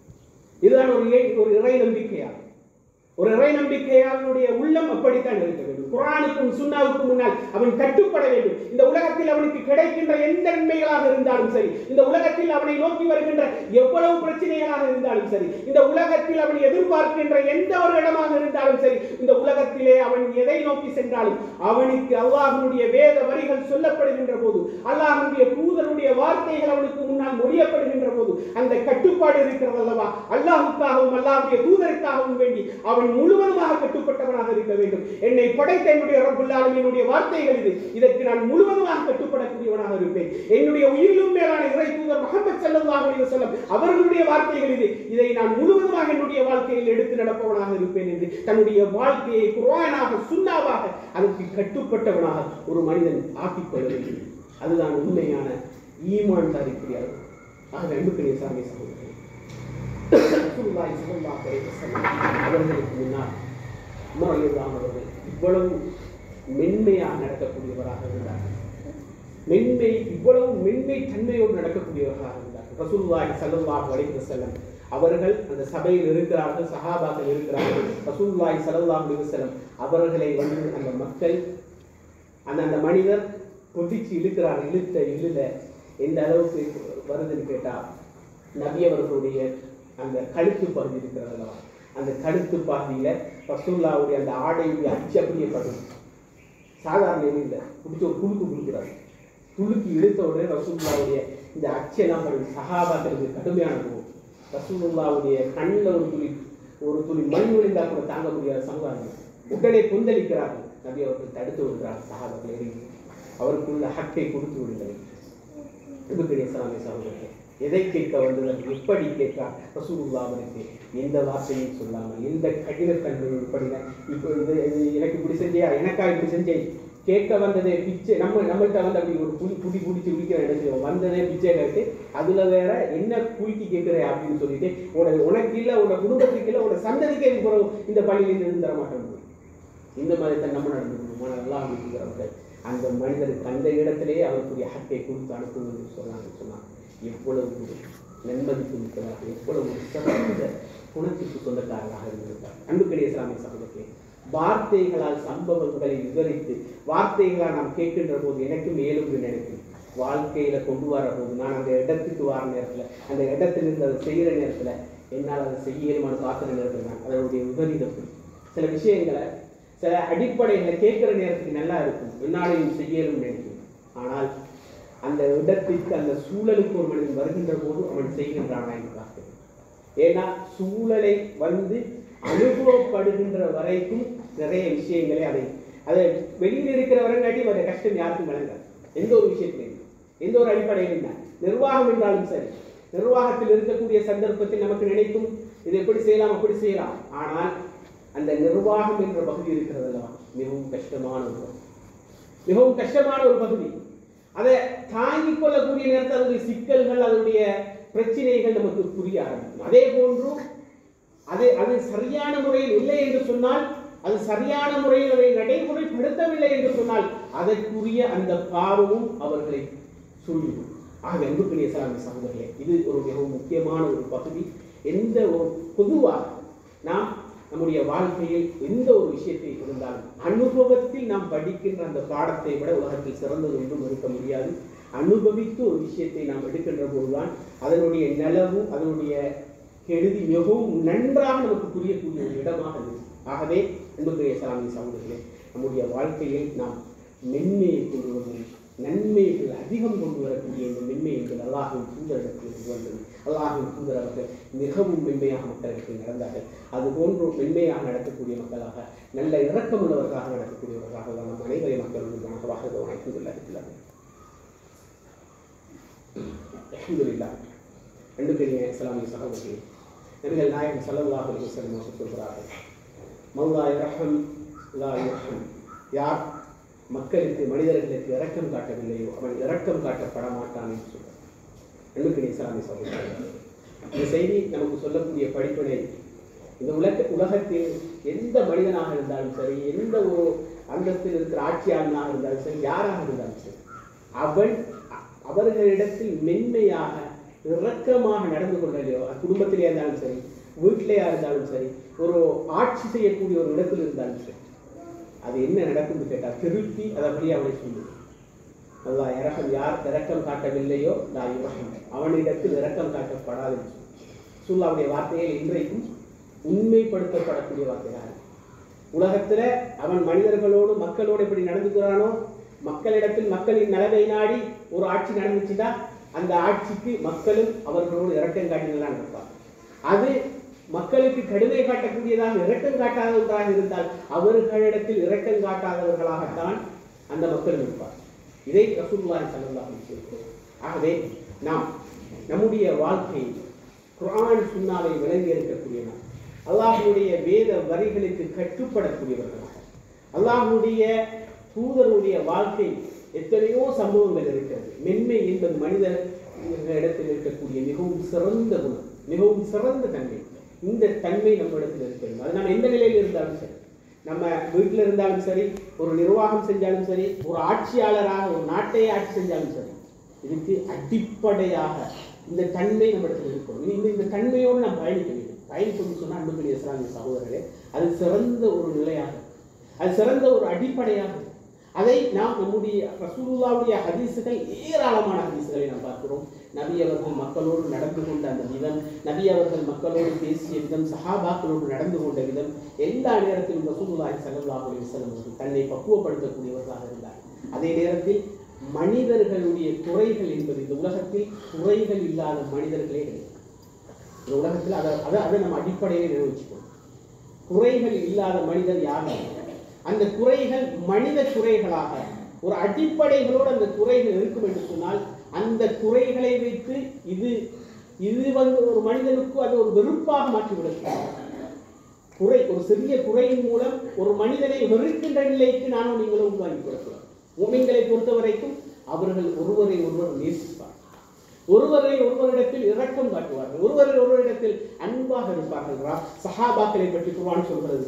இதுதான் ஒரு இறை ஒரு இறை நம்பிக்கையாகும் ஒரு இறை நம்பிக்கையாளனுடைய உள்ளம் அப்படித்தான் இருக்க வேண்டும் குரானுக்கும் சுன்னாவுக்கும் முன்னால் அவன் கட்டுப்பட வேண்டும் இந்த உலகத்தில் அவனுக்கு கிடைக்கின்ற எந்த நன்மைகளாக இருந்தாலும் சரி இந்த உலகத்தில் அவனை நோக்கி வருகின்ற எவ்வளவு பிரச்சனைகளாக இருந்தாலும் சரி இந்த உலகத்தில் அவன் எதிர்பார்க்கின்ற எந்த ஒரு இடமாக இருந்தாலும் சரி இந்த உலகத்திலே அவன் எதை நோக்கி சென்றாலும் அவனுக்கு அல்லாஹ்வுடைய வேத வரிகள் சொல்லப்படுகின்ற போது அல்லாஹ்வுடைய தூதருடைய வார்த்தைகள் அவனுக்கு முன்னால் மொழியப்படுகின்ற போது அந்த கட்டுப்பாடு இருக்கிறது அல்லவா அல்லாஹுக்காகவும் அல்லாஹ்வுடைய தூதருக்காகவும் வேண்டி அவன் முழுவதுமாக கட்டுப்பட்டவனாக இருக்க வேண்டும் என்னை படைத்த என்னுடைய ரப்புல் ஆலமீனுடைய வார்த்தைகள் இது இதற்கு நான் முழுவதுமாக கட்டுப்படக்கூடியவனாக இருப்பேன் என்னுடைய உயிரிலும் மேலான இறை தூதர் முகமது ஸல்லல்லாஹு அலைஹி வஸல்லம் அவர்களுடைய வார்த்தைகள் இது இதை நான் முழுவதுமாக என்னுடைய வாழ்க்கையில் எடுத்து நடப்பவனாக இருப்பேன் என்று தன்னுடைய வாழ்க்கையை குர்ஆனாக சுன்னாவாக அதற்கு கட்டுப்பட்டவனாக ஒரு மனிதன் ஆக்கிக் கொள்ள வேண்டும் அதுதான் உண்மையான ஈமான் தரிக்கிறார் ஆக அன்புக்குரிய சாமி சகோதரர்களே ரசூலுல்லாஹி ஸல்லல்லாஹு அலைஹி வஸல்லம் அவர்களுக்கு முன்னால் உமர் ரலியல்லாஹு அவர்கள் இவ்வளவு மென்மையாக நடக்கக்கூடியவராக இருந்தார் மென்மை இவ்வளவு மென்மை தன்மையோடு நடக்கக்கூடியவர்களாக இருந்தார் ரசூலுல்லாஹி ஸல்லல்லாஹு அலைஹி வஸல்லம் அவர்கள் அந்த சபையில் இருக்கிறார்கள் சஹாபாக்கள் இருக்கிறார்கள் ரசூலுல்லாஹி ஸல்லல்லாஹு அலைஹி வஸல்லம் அவர்களை வந்து அந்த மக்கள் அந்த அந்த மனிதர் பொதிச்சு இழுக்கிறார் இழுத்த இழுல எந்த அளவுக்கு வருதுன்னு கேட்டா நபி அவர்களுடைய அந்த கழுத்து பகுதி இருக்கிறது அல்லவா அந்த கழுத்து பகுதியில ரசூல்லாவுடைய அந்த ஆடையுடைய அச்சு அப்படியே படும் சாதாரண இது இல்லை பிடிச்ச ஒரு குலுக்கு குலுக்குறாரு துளுக்கி இழுத்த உடனே ரசூல்லாவுடைய இந்த அச்செல்லாம் படும் சகாபாக்களுக்கு கடுமையான போகும் ரசூலுல்லாவுடைய கண்ணில் ஒரு துளி ஒரு துளி மண் விழுந்தா கூட தாங்க முடியாத சமுதாயம் உடனே கொந்தளிக்கிறார்கள் நபி அவர்கள் தடுத்து விடுகிறார் சகாபாக்கள் இறங்கி அவருக்குள்ள ஹக்கை கொடுத்து விடுங்கள் அன்புக்குரிய இஸ்லாமிய சகோதரர்களே எதை கேட்க வந்தவர் எப்படி கேட்கிறார் ரசூலுல்லா அவருக்கு எந்த வார்த்தையும் சொல்லாமல் எந்த கடினத்தன்மையும் இப்படி இப்போ இது இது எனக்கு இப்படி செஞ்சியா எனக்கா இப்படி செஞ்சேன் கேட்க வந்ததே பிச்சை நம்ம நம்மள்கிட்ட வந்து அப்படி ஒரு புடி புடி பிடிச்சி பிடிக்கிற இடத்துல வந்ததே பிச்சை கேட்டு அதுல வேற என்ன குலுக்கி கேட்கிற அப்படின்னு சொல்லிட்டு உனக்கு உனக்கு இல்லை உன குடும்பத்துக்கு இல்லை உன சந்ததிக்கே இது பிறகு இந்த பள்ளியிலிருந்து இருந்து தர மாட்டேன் இந்த மாதிரி தான் நம்ம நடந்துக்கணும் நல்லா அமைக்கிறவர்கள் அந்த மனிதருக்கு அந்த இடத்திலேயே அவருக்குரிய ஹக்கை கொடுத்து அனுப்புவது சொன்னாங்க சொன்னாங்க எவ்வளவு நன்மதிப்பு மிக்கதாக எவ்வளவு ஒரு சிறந்த குணத்திற்கு சொந்தக்காரராக இருந்திருக்கார் அன்புக்குரிய இஸ்லாமிய சமூகத்திலே வார்த்தைகளால் சம்பவங்களை விவரித்து வார்த்தைகளால் நாம் கேட்கின்ற போது எனக்கு மேலும் நினைக்கும் வாழ்க்கையில கொண்டு வர போது நான் அந்த இடத்துக்கு வர நேரத்துல அந்த இடத்திலிருந்து அதை செய்கிற நேரத்துல என்னால் அதை செய்யணுமான்னு பார்க்குற நேரத்தில் நான் அதனுடைய விபரீதம் சில விஷயங்களை சில அடிப்படைகளை கேட்குற நேரத்துக்கு நல்லா இருக்கும் என்னாலையும் செய்யணும்னு நினைக்கும் ஆனால் அந்த இடத்திற்கு அந்த சூழலுக்கு ஒரு மனிதன் வருகின்ற போது அவன் செய்கின்றானா என்று பார்க்கிறேன் ஏன்னா சூழலை வந்து அனுபவப்படுகின்ற வரைக்கும் நிறைய விஷயங்களை அதை அதை வெளியில் இருக்கிற வரங்காட்டி அந்த கஷ்டம் யாருக்கும் வழங்காது எந்த ஒரு விஷயத்திலையும் எந்த ஒரு அடிப்படையிலும் தான் நிர்வாகம் என்றாலும் சரி நிர்வாகத்தில் இருக்கக்கூடிய சந்தர்ப்பத்தில் நமக்கு நினைக்கும் இதை எப்படி செய்யலாம் அப்படி செய்யலாம் ஆனால் அந்த நிர்வாகம் என்ற பகுதி இருக்கிறது அல்லவா மிகவும் கஷ்டமான ஒரு பகுதி. மிகவும் கஷ்டமான ஒரு பகுதி அதை தாங்கிக் கொள்ளக்கூடிய நேரத்தில் அதனுடைய சிக்கல்கள் அதனுடைய பிரச்சனைகள் நமக்கு புரிய ஆரம்பிக்கும் அதே போன்று அது அது சரியான முறையில் இல்லை என்று சொன்னால் அது சரியான முறையில் அதை நடைமுறைப்படுத்தவில்லை என்று சொன்னால் அதற்குரிய அந்த பாவமும் அவர்களை சொல்லிவிடும் ஆக அன்புக்குரிய இஸ்லாமிய சகோதரர்களே இது ஒரு மிகவும் முக்கியமான ஒரு பகுதி எந்த ஒரு பொதுவாக நாம் நம்முடைய வாழ்க்கையில் எந்த ஒரு விஷயத்தை இருந்தாலும் அனுபவத்தில் நாம் படிக்கின்ற அந்த பாடத்தை விட உலகத்தில் சிறந்தது ஒன்றும் இருக்க முடியாது அனுபவித்து ஒரு விஷயத்தை நாம் எடுக்கின்ற போதுதான் அதனுடைய நிலவும் அதனுடைய கெடுதி மிகவும் நன்றாக நமக்கு புரியக்கூடிய ஒரு இடமாக இருக்கு ஆகவே அன்புக்குரிய இஸ்லாமிய சகோதரர்களே நம்முடைய வாழ்க்கையில் நாம் மென்மையை கொண்டு வருவோம் நன்மைகள் அதிகம் கொண்டு வரக்கூடிய இந்த மென்மை என்பது அல்லாஹின் தூதரிடத்தில் வந்தது அல்லாஹின் தூதர் அவர்கள் மிகவும் மென்மையாக மக்களுக்கு நடந்தார்கள் அது போன்று மென்மையாக நடக்கக்கூடிய மக்களாக நல்ல இரக்கமுள்ளவர்களாக நடக்கக்கூடியவர்களாக தான் நம் அனைவரை மக்கள் முன்பாக வாய்ப்புள்ள இருக்கிறார்கள் அல்ஹம்துலில்லாஹ் ரெண்டு பெரிய இஸ்லாமிய சகோதரி நபிகள் நாயகம் ஸல்லல்லாஹு அலைஹி வஸல்லம் அவர்கள் சொல்கிறார்கள் மௌலா இரஹம் லா யர்ஹம் யார் மக்களுக்கு மனிதர்களுக்கு இரக்கம் காட்டவில்லையோ அவன் இரக்கம் காட்டப்பட மாட்டான் என்று சொல்றார் அன்புக்குரிய இஸ்லாமிய சகோதரர்கள் இந்த செய்தி நமக்கு சொல்லக்கூடிய படிப்பினை இந்த உலக உலகத்தில் எந்த மனிதனாக இருந்தாலும் சரி எந்த ஒரு அந்தஸ்தில் இருக்கிற ஆட்சியாளனாக இருந்தாலும் சரி யாராக இருந்தாலும் சரி அவன் அ- அவர்களிடத்தில் மென்மையாக இரக்கமாக நடந்து கொள்ளலையோ அது குடும்பத்திலே இருந்தாலும் சரி வீட்டிலேயா இருந்தாலும் சரி ஒரு ஆட்சி செய்யக்கூடிய ஒரு இடத்தில் இருந்தாலும் சரி அது என்ன நடக்கும்னு கேட்டால் திருப்பி அதை அப்படியே அவனை சொல்லு அல்லாஹ் இரக்கம் யார் இரக்கம் காட்டவில்லையோ லா யுரஹம் அவனிடத்தில் இரக்கம் காட்டப்படாது என்று சொல்லு. சுல்லாவுடைய வார்த்தைகள் இன்றைக்கும் உண்மைப்படுத்தப்படக்கூடிய வார்த்தைகள் உலகத்துல அவன் மனிதர்களோடு மக்களோடு எப்படி நடந்துக்கிறானோ மக்களிடத்தில் மக்களின் நலவை நாடி ஒரு ஆட்சி நடந்துச்சுன்னா அந்த ஆட்சிக்கு மக்களும் அவர்களோடு இரக்கம் காட்டினதான் நடப்பார் அது மக்களுக்கு கடுமை காட்டக்கூடியதாக இரக்கம் காட்டாத ஒன்றாக இருந்தால் அவர்களிடத்தில் இரக்கம் காட்டாதவர்களாகத்தான் அந்த மக்கள் இருப்பார் இதை ரசூலுல்லாஹி ஸல்லல்லாஹு அலைஹி வஸல்லம் ஆகவே நாம் நம்முடைய வாழ்க்கை குர்ஆன் சுன்னாவை விளங்கி இருக்கக்கூடிய நாம் அல்லாஹ்வுடைய வேத வரிகளுக்கு கட்டுப்படக்கூடியவர்களாக அல்லாஹ்வுடைய தூதருடைய வாழ்க்கை எத்தனையோ சம்பவங்கள் இருக்கிறது மென்மை என்பது மனிதர் இடத்தில் இருக்கக்கூடிய மிகவும் சிறந்த குணம் மிகவும் சிறந்த தன்மை இந்த தன்மை நம்ம இடத்தில் இருக்கிறது அது நம்ம எந்த நிலையில் இருந்தாலும் சரி நம்ம வீட்டில் இருந்தாலும் சரி ஒரு நிர்வாகம் செஞ்சாலும் சரி ஒரு ஆட்சியாளராக ஒரு நாட்டையே ஆட்சி செஞ்சாலும் சரி இதுக்கு அடிப்படையாக இந்த தன்மை நம்ம இடத்துல இருக்கணும் இந்த இந்த தன்மையோடு நாம் பயணிக்க வேண்டும் பயணிக்கணும்னு சொன்னால் அன்புக்குரிய இஸ்லாமிய சகோதரர்களே அது சிறந்த ஒரு நிலையாக அது சிறந்த ஒரு அடிப்படையாக அதை நாம் நம்முடைய ரசூலுல்லாவுடைய ஹதீஸுகள் ஏராளமான ஹதீஸுகளை நாம் பார்க்கிறோம் நபி அவர்கள் மக்களோடு நடந்து கொண்ட அந்த விதம் நபி அவர்கள் மக்களோடு பேசிய விதம் சஹாபாக்களோடு நடந்து கொண்ட விதம் எல்லா நேரத்திலும் ரசூலுல்லாஹி ஸல்லல்லாஹு அலைஹி வஸல்லம் அவர்கள் தன்னை பக்குவப்படுத்தக்கூடியவர்களாக இருந்தார் அதே நேரத்தில் மனிதர்களுடைய குறைகள் என்பது இந்த உலகத்தில் குறைகள் இல்லாத மனிதர்களே கிடையாது இந்த உலகத்தில் அதை அதை அதை நம்ம அடிப்படையிலே நிர்வகிச்சுக்கணும் குறைகள் இல்லாத மனிதர் யாரும் இல்லை. அந்த குறைகள் மனித குறைகளாக ஒரு அடிப்படைகளோடு அந்த குறைகள் இருக்கும் என்று சொன்னால் அந்த குறைகளை வைத்து இது இது வந்து ஒரு மனிதனுக்கு அது ஒரு வெறுப்பாக மாற்றிவிடுகிறது குறை ஒரு சிறிய குறையின் மூலம் ஒரு மனிதனை வெறுக்கின்ற நிலைக்கு நானும் நீங்களும் உருவாக்கி கொடுக்கிறோம் மூமின்களை பொறுத்த வரைக்கும் அவர்கள் ஒருவரை ஒருவர் நேசிப்பார் ஒருவரை ஒருவரிடத்தில் இரக்கம் காட்டுவார்கள் ஒருவரை ஒருவரிடத்தில் அன்பாக இருப்பார்கள் ரா- சஹாபாக்களை பற்றி குர்ஆன் சொல்கிறது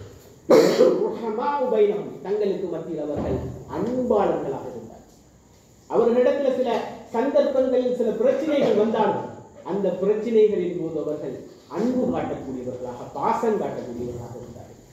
ருஹமாஉ பைனஹும். தங்களுக்கு மத்தியில் அவர்கள் அன்பாளர்களாக இருந்தார் அவர்களிடத்தில் சில சந்தர்ப்பங்களில் சில பிரச்சனைகள் வந்தாலும் அந்த பிரச்சனைகளின் போது அவர்கள் அன்பு காட்டக்கூடியவர்களாக பாசம் காட்டக்கூடியவர்களாக இருந்தார்கள்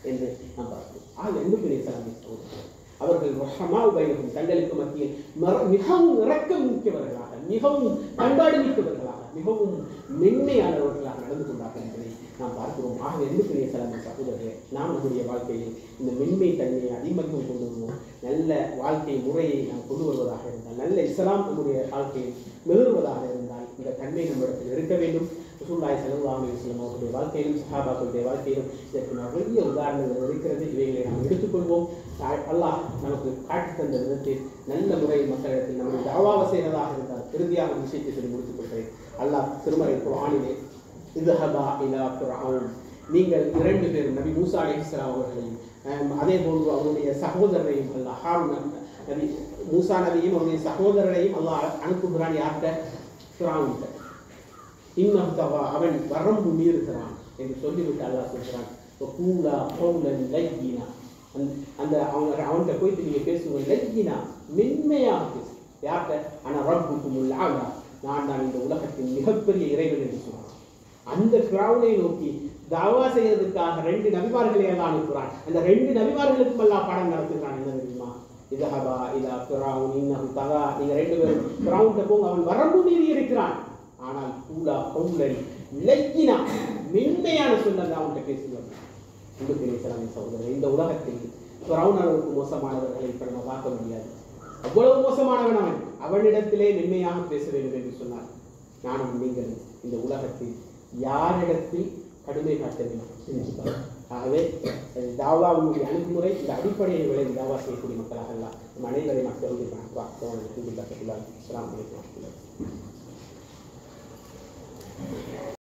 என்று நாம் பார்க்கிறோம் ஆக எந்த பெரிய சலாமி சகோதரர்கள் அவர்கள் ரஹமா உபயோகம் தங்களுக்கு மத்தியில் மர- மிகவும் இரக்கம் மிக்கவர்களாக மிகவும் பண்பாடு மிக்கவர்களாக மிகவும் மென்மையானவர்களாக நடந்து கொண்டார்கள் என்பதை நாம் பார்க்கிறோம் ஆக எந்த பெரிய சலாமி சகோதரர்களே நாம் நம்முடைய வாழ்க்கையில் இந்த மென்மை தன்மையை அடிமக்கம் கொண்டு வருவோம் நல்ல வாழ்க்கை முறையை நாம் கொண்டு வருவதாக இருந்தால் நல்ல இஸ்லாம் நம்முடைய வாழ்க்கையில் மெழுகுவதாக இருந்தால் இந்த தன்மை நம்மிடத்தில் இருக்க வேண்டும் ரசூலுல்லாஹி ஸல்லல்லாஹு அலைஹி வஸல்லம் அவர்களுடைய வாழ்க்கையிலும் சஹாபாக்களுடைய வாழ்க்கையிலும் இதற்கு நிறைய உதாரணங்கள் இருக்கிறது இவைகளை நாம் எடுத்துக்கொள்வோம் தா- அல்லாஹ் நமக்கு காட்டி தந்த விதத்தில் நல்ல முறையில் மக்களிடத்தில் நம்முடைய தாவாவை செய்வதாக இருந்தால் இறுதியாக ஒரு விஷயத்தை சொல்லி முடித்துக் கொள்கிறேன் அல்லாஹ் திருமறை குர்ஆனிலே இதுஹபா இலா ஃபிர்அவுன் நீங்கள் இரண்டு பேரும் நபி மூசா அலைஹிஸ்ஸலாம் அவர்களையும் ஆம், அதே போன்று அவருடைய சகோதரரையும் அல்லாஹ் ஹாரூன் நபி மூசா நபியும் அவருடைய சகோதரரையும் அல்லாஹ் அனுப்புகிறான் யார்கிட்ட ஃபிர்அவுன்கிட்ட இன்னும் தவா அவன் வரம்பு மீறுகிறான் என்று சொல்லிவிட்டு அல்லாஹ் சொல்கிறான் கூலா கௌலன் லையினா அந்த- அந்த அவங்க அவன்கிட்ட போயிட்டு நீங்க பேசுங்க லையினா மென்மையாக பேசு யார்கிட்ட ஆனா ரப்புக்கும் ஆலா நான் தான் இந்த உலகத்தின் மிகப்பெரிய இறைவன் என்று சொன்னான் அந்த கிரௌனை நோக்கி தாவா செய்யறதுக்காக ரெண்டு நபிமார்களை எல்லாம் அனுப்புகிறான் அந்த ரெண்டு நபிமார்களுக்கும் எல்லாம் பாடம் நடத்துகிறான் என்ன தெரியுமா இதஹபா இதா ஃபிரௌன் இன்னஹு தகா நீங்க ரெண்டு பேரும் ஃபிரௌன்கிட்ட போங்க அவன் வரம்பு மீறி இருக்கிறான் ஆனால் கூலா கவுலன் லைக்கினா மென்மையான சொல்லல அவன்கிட்ட பேசுங்க உங்களுக்கு சலாமி சகோதரர் இந்த உலகத்தில் ஃபிரௌன் அளவுக்கு மோசமானவர்களை இப்ப நம்ம பார்க்க முடியாது அவ்வளவு மோசமானவன் அவன் அவனிடத்திலே மென்மையாக பேச வேண்டும் என்று சொன்னார் நானும் நீங்கள் இந்த உலகத்தில் யாரிடத்தில் கடுமை காட்ட வேண்டும் சிந்திப்பார். ஆகவே அஹ், தாவாவுடைய அணுகுமுறை இந்த அடிப்படையை விளைவு தாவா செய்யக்கூடிய மக்களாக எல்லாம் நம் அனைவரையும் மக்களுடைய வணக்கம் அஸ்ஸலாமு அலைக்கும் வரஹ்மத்துல்லாஹி வபரகாத்துஹு.